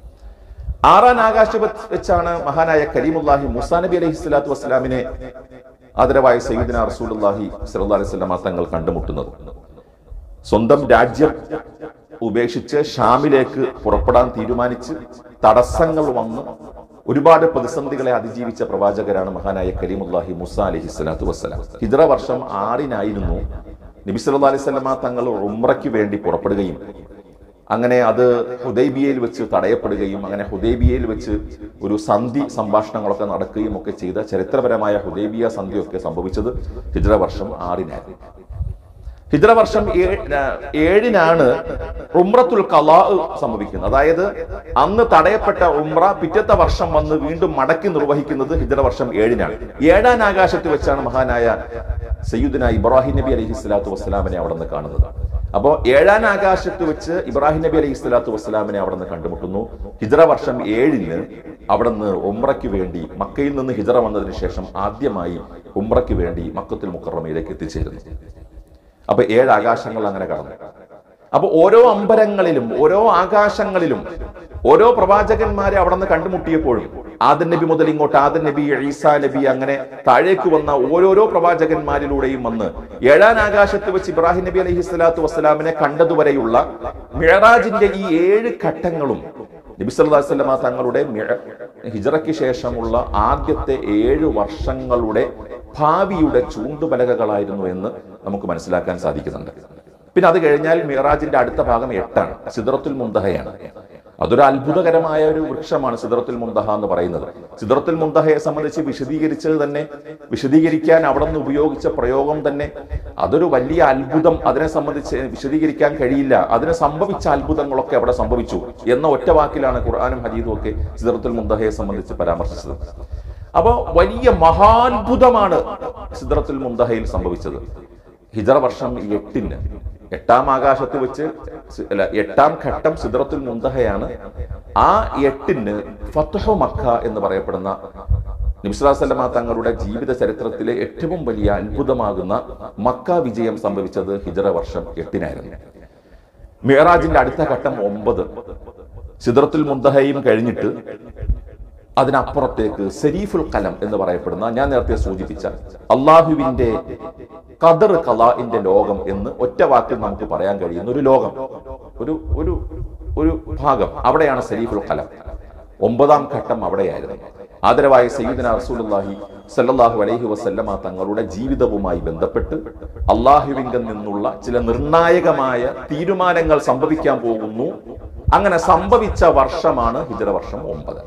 Speaker 1: ആറാം ആകാശത്ത് വെച്ചാണ് മഹാനായ കരീമുല്ലാഹി മുസാ നബി അലൈഹി സ്വലാത്തു വസ്സലാമിനെ ആദരവായ സയ്യിദ്ന റസൂലുള്ളാഹി സ്വല്ലല്ലാഹി അലൈഹി വസല്ലമ തങ്ങൾ കണ്ടുമുട്ടുന്നത് സ്വന്തം രാജ്യം ഉപേക്ഷിച്ച് ഷാമിലേക്ക് പുറപ്പെടാൻ തീരുമാനിച്ച് തടസ്സങ്ങൾ വന്ന് ഒരുപാട് പ്രതിസന്ധികളെ അതിജീവിച്ച പ്രവാചകരാണ് മഹാനായ കരീമുല്ലാഹി മുസ അലഹി സ്വലാത്തു വസ്സലാം ഹിദ്ര വർഷം ആറിനായിരുന്നു നബി സല്ലല്ലാഹു അലൈഹി വസല്ലമ തങ്ങൾ ഉംറയ്ക്ക് വേണ്ടി പുറപ്പെടുകയും അങ്ങനെ അത് ഹുദൈബിയയിൽ വെച്ച് തടയപ്പെടുകയും അങ്ങനെ ഹുദൈബിയയിൽ വെച്ച് ഒരു സന്ധി സംഭാഷണങ്ങളൊക്കെ നടക്കുകയും ഒക്കെ ചെയ്ത ചരിത്രപരമായ ഹുദൈബിയ സന്ധിയൊക്കെ സംഭവിച്ചത് ഹിജ്റ വർഷം ആറിനായിരുന്നു ഹിജ്റ വർഷം ഏ- ഏഴിനാണ് ഉംറത്തുൽ കലാ സംഭവിക്കുന്നത് അതായത് അന്ന് തടയപ്പെട്ട ഉംറ പിറ്റത്തെ വർഷം വന്ന് വീണ്ടും മടക്കി നിർവഹിക്കുന്നത് ഹിജ്റ വർഷം ഏഴിനാണ് ഏഴാം ആകാശത്ത് വെച്ചാണ് മഹാനായ സയ്യിദ്ന ഇബ്രാഹിം നബി അലൈഹി സ്വലാത്തു വസ്സലാമിനെ അവിടെ നിന്ന് കാണുന്നത് അപ്പോ ഏഴാം ആകാശത്ത് വെച്ച് ഇബ്രാഹിം നബി അലൈഹി സ്വലാത്തു വസ്സലാമിനെ അവിടെ നിന്ന് കണ്ടുമുട്ടുന്നു ഹിജ്റ വർഷം ഏഴിന് അവിടെ നിന്ന് ഉംറയ്ക്ക് വേണ്ടി മക്കയിൽ നിന്ന് ഹിജ്റ വന്നതിന് ശേഷം ആദ്യമായി ഉംറയ്ക്ക് വേണ്ടി മക്കത്തുൽ മുക്കറമയിലേക്ക് എത്തിച്ചേരുന്നു അപ്പൊ ഏഴ് ആകാശങ്ങൾ അങ്ങനെ കടന്നു അപ്പൊ ഓരോ അമ്പലങ്ങളിലും ഓരോ ആകാശങ്ങളിലും ഓരോ പ്രവാചകന്മാരെ അവിടെ നിന്ന് കണ്ടുമുട്ടിയപ്പോഴും ആദൻ നബി മുതൽ ഇങ്ങോട്ട് ആദൻ നബി ഈസാ നബി അങ്ങനെ താഴേക്ക് വന്ന ഓരോരോ പ്രവാചകന്മാരിലൂടെയും വന്ന് ഏഴാം ആകാശത്ത് വെച്ച് ഇബ്രാഹിം നബി അലൈഹി സ്വലാത്തു വസ്സലാമിനെ കണ്ടതുവരെയുള്ള മിഴറാജിന്റെ ഈ ഏഴ് ഘട്ടങ്ങളും നബി സല്ലല്ലാഹു അലൈഹി വസല്ലമ തങ്ങളുടെ മിഅ- ഹിജ്റയ്ക്ക് ശേഷമുള്ള ആദ്യത്തെ ഏഴ് വർഷങ്ങളുടെ ഭാവിയുടെ ചൂണ്ടുപലകകളായിരുന്നു എന്ന് നമുക്ക് മനസ്സിലാക്കാൻ സാധിക്കുന്നുണ്ട് പിന്നെ അത് കഴിഞ്ഞാൽ മിറാജിന്റെ അടുത്ത ഭാഗം എട്ടാണ് സിദ്റത്തുൽ മുന്തഹയാണ് അതൊരു അത്ഭുതകരമായ ഒരു വൃക്ഷമാണ് സിദ്റത്തുൽ മുന്തഹ എന്ന് പറയുന്നത് സിദ്റത്തുൽ മുന്തഹയെ സംബന്ധിച്ച് വിശദീകരിച്ചത് തന്നെ വിശദീകരിക്കാൻ അവിടെ നിന്ന് ഉപയോഗിച്ച പ്രയോഗം തന്നെ അതൊരു വലിയ അത്ഭുതം അതിനെ സംബന്ധിച്ച് വിശദീകരിക്കാൻ കഴിയില്ല അതിന് സംഭവിച്ച അത്ഭുതങ്ങളൊക്കെ അവിടെ സംഭവിച്ചു എന്ന ഒറ്റ വാക്കിലാണ് ഖുർആാനും ഹദീദും ഒക്കെ സിദ്റത്തുൽ മുന്തഹയെ സംബന്ധിച്ച് പരാമർശിച്ചത് അപ്പോ വലിയ മഹാത്ഭുതമാണ് സിദ്റത്തുൽ മുന്തഹയിൽ സംഭവിച്ചത് ഹിജറ വർഷം എട്ടിന് എട്ടാം ആകാശത്ത് വെച്ച് സി- അല്ല എട്ടാം ഘട്ടം സിദ്റത്തുൽ മുന്തഹയാണ് ആ എട്ടിന് ഫത്തുഹു മക്ക എന്ന് പറയപ്പെടുന്ന നിമിസ്ലാസല്ലമ തങ്ങളുടെ ജീവിത ചരിത്രത്തിലെ ഏറ്റവും വലിയ അത്ഭുതമാകുന്ന മക്ക വിജയം സംഭവിച്ചത് ഹിജറ വർഷം എട്ടിനായിരുന്നു മിയറാജിന്റെ അടുത്ത ഘട്ടം ഒമ്പത് സിദ്റത്തുൽ മുന്തഹയും കഴിഞ്ഞിട്ട് അതിനപ്പുറത്തേക്ക് സെരീഫുൽ കലം എന്ന് പറയപ്പെടുന്ന ഞാൻ നേരത്തെ സൂചിപ്പിച്ച അള്ളാഹുവിന്റെ ഖദർ കലാഇന്റെ ലോകം എന്ന് ഒറ്റ വാക്കിൽ നമുക്ക് പറയാൻ കഴിയുന്ന ഒരു ലോകം ഒരു ഒരു ഒരു ഭാഗം അവിടെയാണ് സെരീഫുൽ കലം ഒമ്പതാം ഘട്ടം അവിടെയായിരുന്നു ആദരവായ സയ്യിദന റസൂലുള്ളാഹി സല്ലല്ലാഹു അലൈഹി വസല്ലമ തങ്ങളുടെ ജീവിതവുമായി ബന്ധപ്പെട്ട് അള്ളാഹുവിങ്കിൽ നിന്നുള്ള ചില നിർണായകമായ തീരുമാനങ്ങൾ സംഭവിക്കാൻ പോകുന്നു അങ്ങനെ സംഭവിച്ച വർഷമാണ് ഹിജറ വർഷം ഒമ്പത്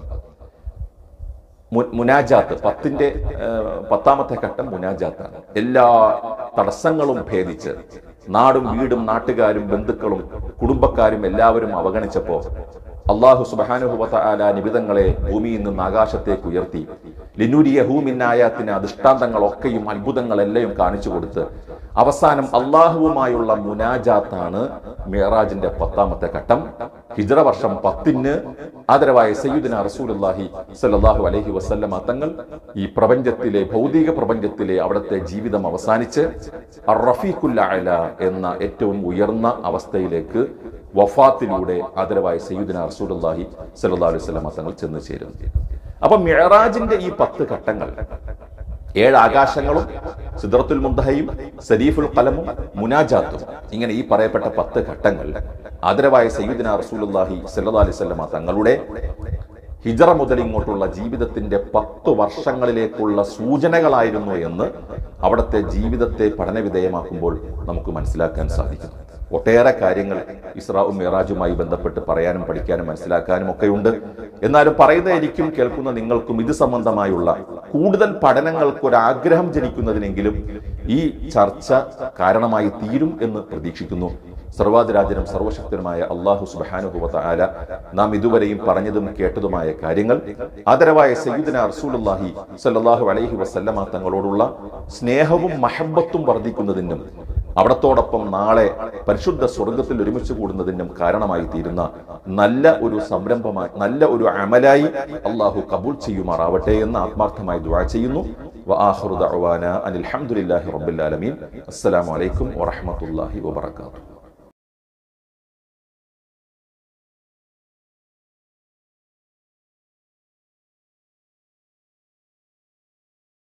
Speaker 1: മു- മുനാജാത്ത് പത്തിന്റെ ഏഹ്, പത്താമത്തെ ഘട്ടം മുനാജാത്താണ് എല്ലാ തടസ്സങ്ങളും ഭേദിച്ച് നാടും വീടും നാട്ടുകാരും ബന്ധുക്കളും കുടുംബക്കാരും എല്ലാവരും അവഗണിച്ചപ്പോ അള്ളാഹു സുബാനുഹുബത്ത ആല നിബിതങ്ങളെ ഭൂമിയിൽ നിന്ന് ആകാശത്തേക്ക് ഉയർത്തി ലിനുരിയ ഹൂമിന്നായത്തിന് അധിഷ്ടാന്തങ്ങളൊക്കെയും അത്ഭുതങ്ങളെല്ലാം കാണിച്ചു കൊടുത്ത് അവസാനം അള്ളാഹുവുമായുള്ള മുനാജാത്താണ് മിറാജിന്റെ പത്താമത്തെ ഘട്ടം ഹിജ്റ വർഷം പത്തിന് ആദരവായ സയ്യിദ്ന റസൂലുള്ളാഹി സ്വല്ലല്ലാഹു അലൈഹി വസല്ലമ തങ്ങൾ ഈ പ്രപഞ്ചത്തിലെ ഭൗതിക പ്രപഞ്ചത്തിലെ അവിടുത്തെ ജീവിതം അവസാനിച്ച് റഫീഖുൽ അഅല എന്ന ഏറ്റവും ഉയർന്ന അവസ്ഥയിലേക്ക് വഫാത്തിലൂടെ ആദരവായ സയ്യിദ്ന റസൂലുള്ളാഹി സ്വല്ലല്ലാഹു അലൈഹി വസല്ലമ തങ്ങൾ ചെന്ന് ചേരുന്നു അപ്പൊ മിഅറാജിന്റെ ഈ പത്ത് ഘട്ടങ്ങൾ ഏഴ് ആകാശങ്ങളും സിദ്റത്തുൽ മുന്തഹയും സരീഫുൽ കലമും മുനാജാത്തും ഇങ്ങനെ ഈ പറയപ്പെട്ട പത്ത് ഘട്ടങ്ങൾ ആദരവായ സയ്യിദിന റസൂലുള്ളാഹി സല്ലല്ലാഹു അലൈഹി വസല്ലമ തങ്ങളുടെ ഹിജറ മുതൽ ഇങ്ങോട്ടുള്ള ജീവിതത്തിന്റെ പത്ത് വർഷങ്ങളിലേക്കുള്ള സൂചനകളായിരുന്നു എന്ന് അവിടുത്തെ ജീവിതത്തെ പഠനവിധേയമാക്കുമ്പോൾ നമുക്ക് മനസ്സിലാക്കാൻ സാധിക്കുന്നു ഒട്ടേറെ കാര്യങ്ങൾ ഇസ്രാവും മിറാജുമായി ബന്ധപ്പെട്ട് പറയാനും പഠിക്കാനും മനസ്സിലാക്കാനും ഒക്കെയുണ്ട് എന്നാലും പറയുന്ന എനിക്കും കേൾക്കുന്ന നിങ്ങൾക്കും ഇത് സംബന്ധമായുള്ള കൂടുതൽ പഠനങ്ങൾക്ക് ഒരു ആഗ്രഹം ജനിക്കുന്നതിനെങ്കിലും ഈ ചർച്ച കാരണമായി തീരും എന്ന് പ്രതീക്ഷിക്കുന്നു സർവാധിരാജനും സർവശക്തനുമായ അള്ളാഹു സുബാനുഭവത്ത ആല നാം ഇതുവരെയും പറഞ്ഞതും കേട്ടതുമായ കാര്യങ്ങൾ ആദരവായ സയ്യിദിന റസൂലുള്ളാഹി സല്ലല്ലാഹു അലൈഹി വസല്ലമ തങ്ങളോടുള്ള സ്നേഹവും മഹബത്തും വർദ്ധിക്കുന്നതിനും അവിടത്തോടൊപ്പം നാളെ പരിശുദ്ധ സ്വർഗത്തിൽ ഒരുമിച്ച് കൂടുന്നതിനും കാരണമായി തീരുന്ന നല്ല ഒരു സംരംഭമായി നല്ല ഒരു അമലായി അള്ളാഹു കബൂൾ ചെയ്യുമാറാവട്ടെ എന്ന് ആത്മാർത്ഥമായി ദുആ ചെയ്യുന്നു വആഖിറു ദഅവാന അനിൽ ഹംദുലില്ലാഹി റബ്ബിൽ ആലമീൻ അസ്സലാമു അലൈക്കും വറഹ്മത്തുള്ളാഹി വബറകാതുഹു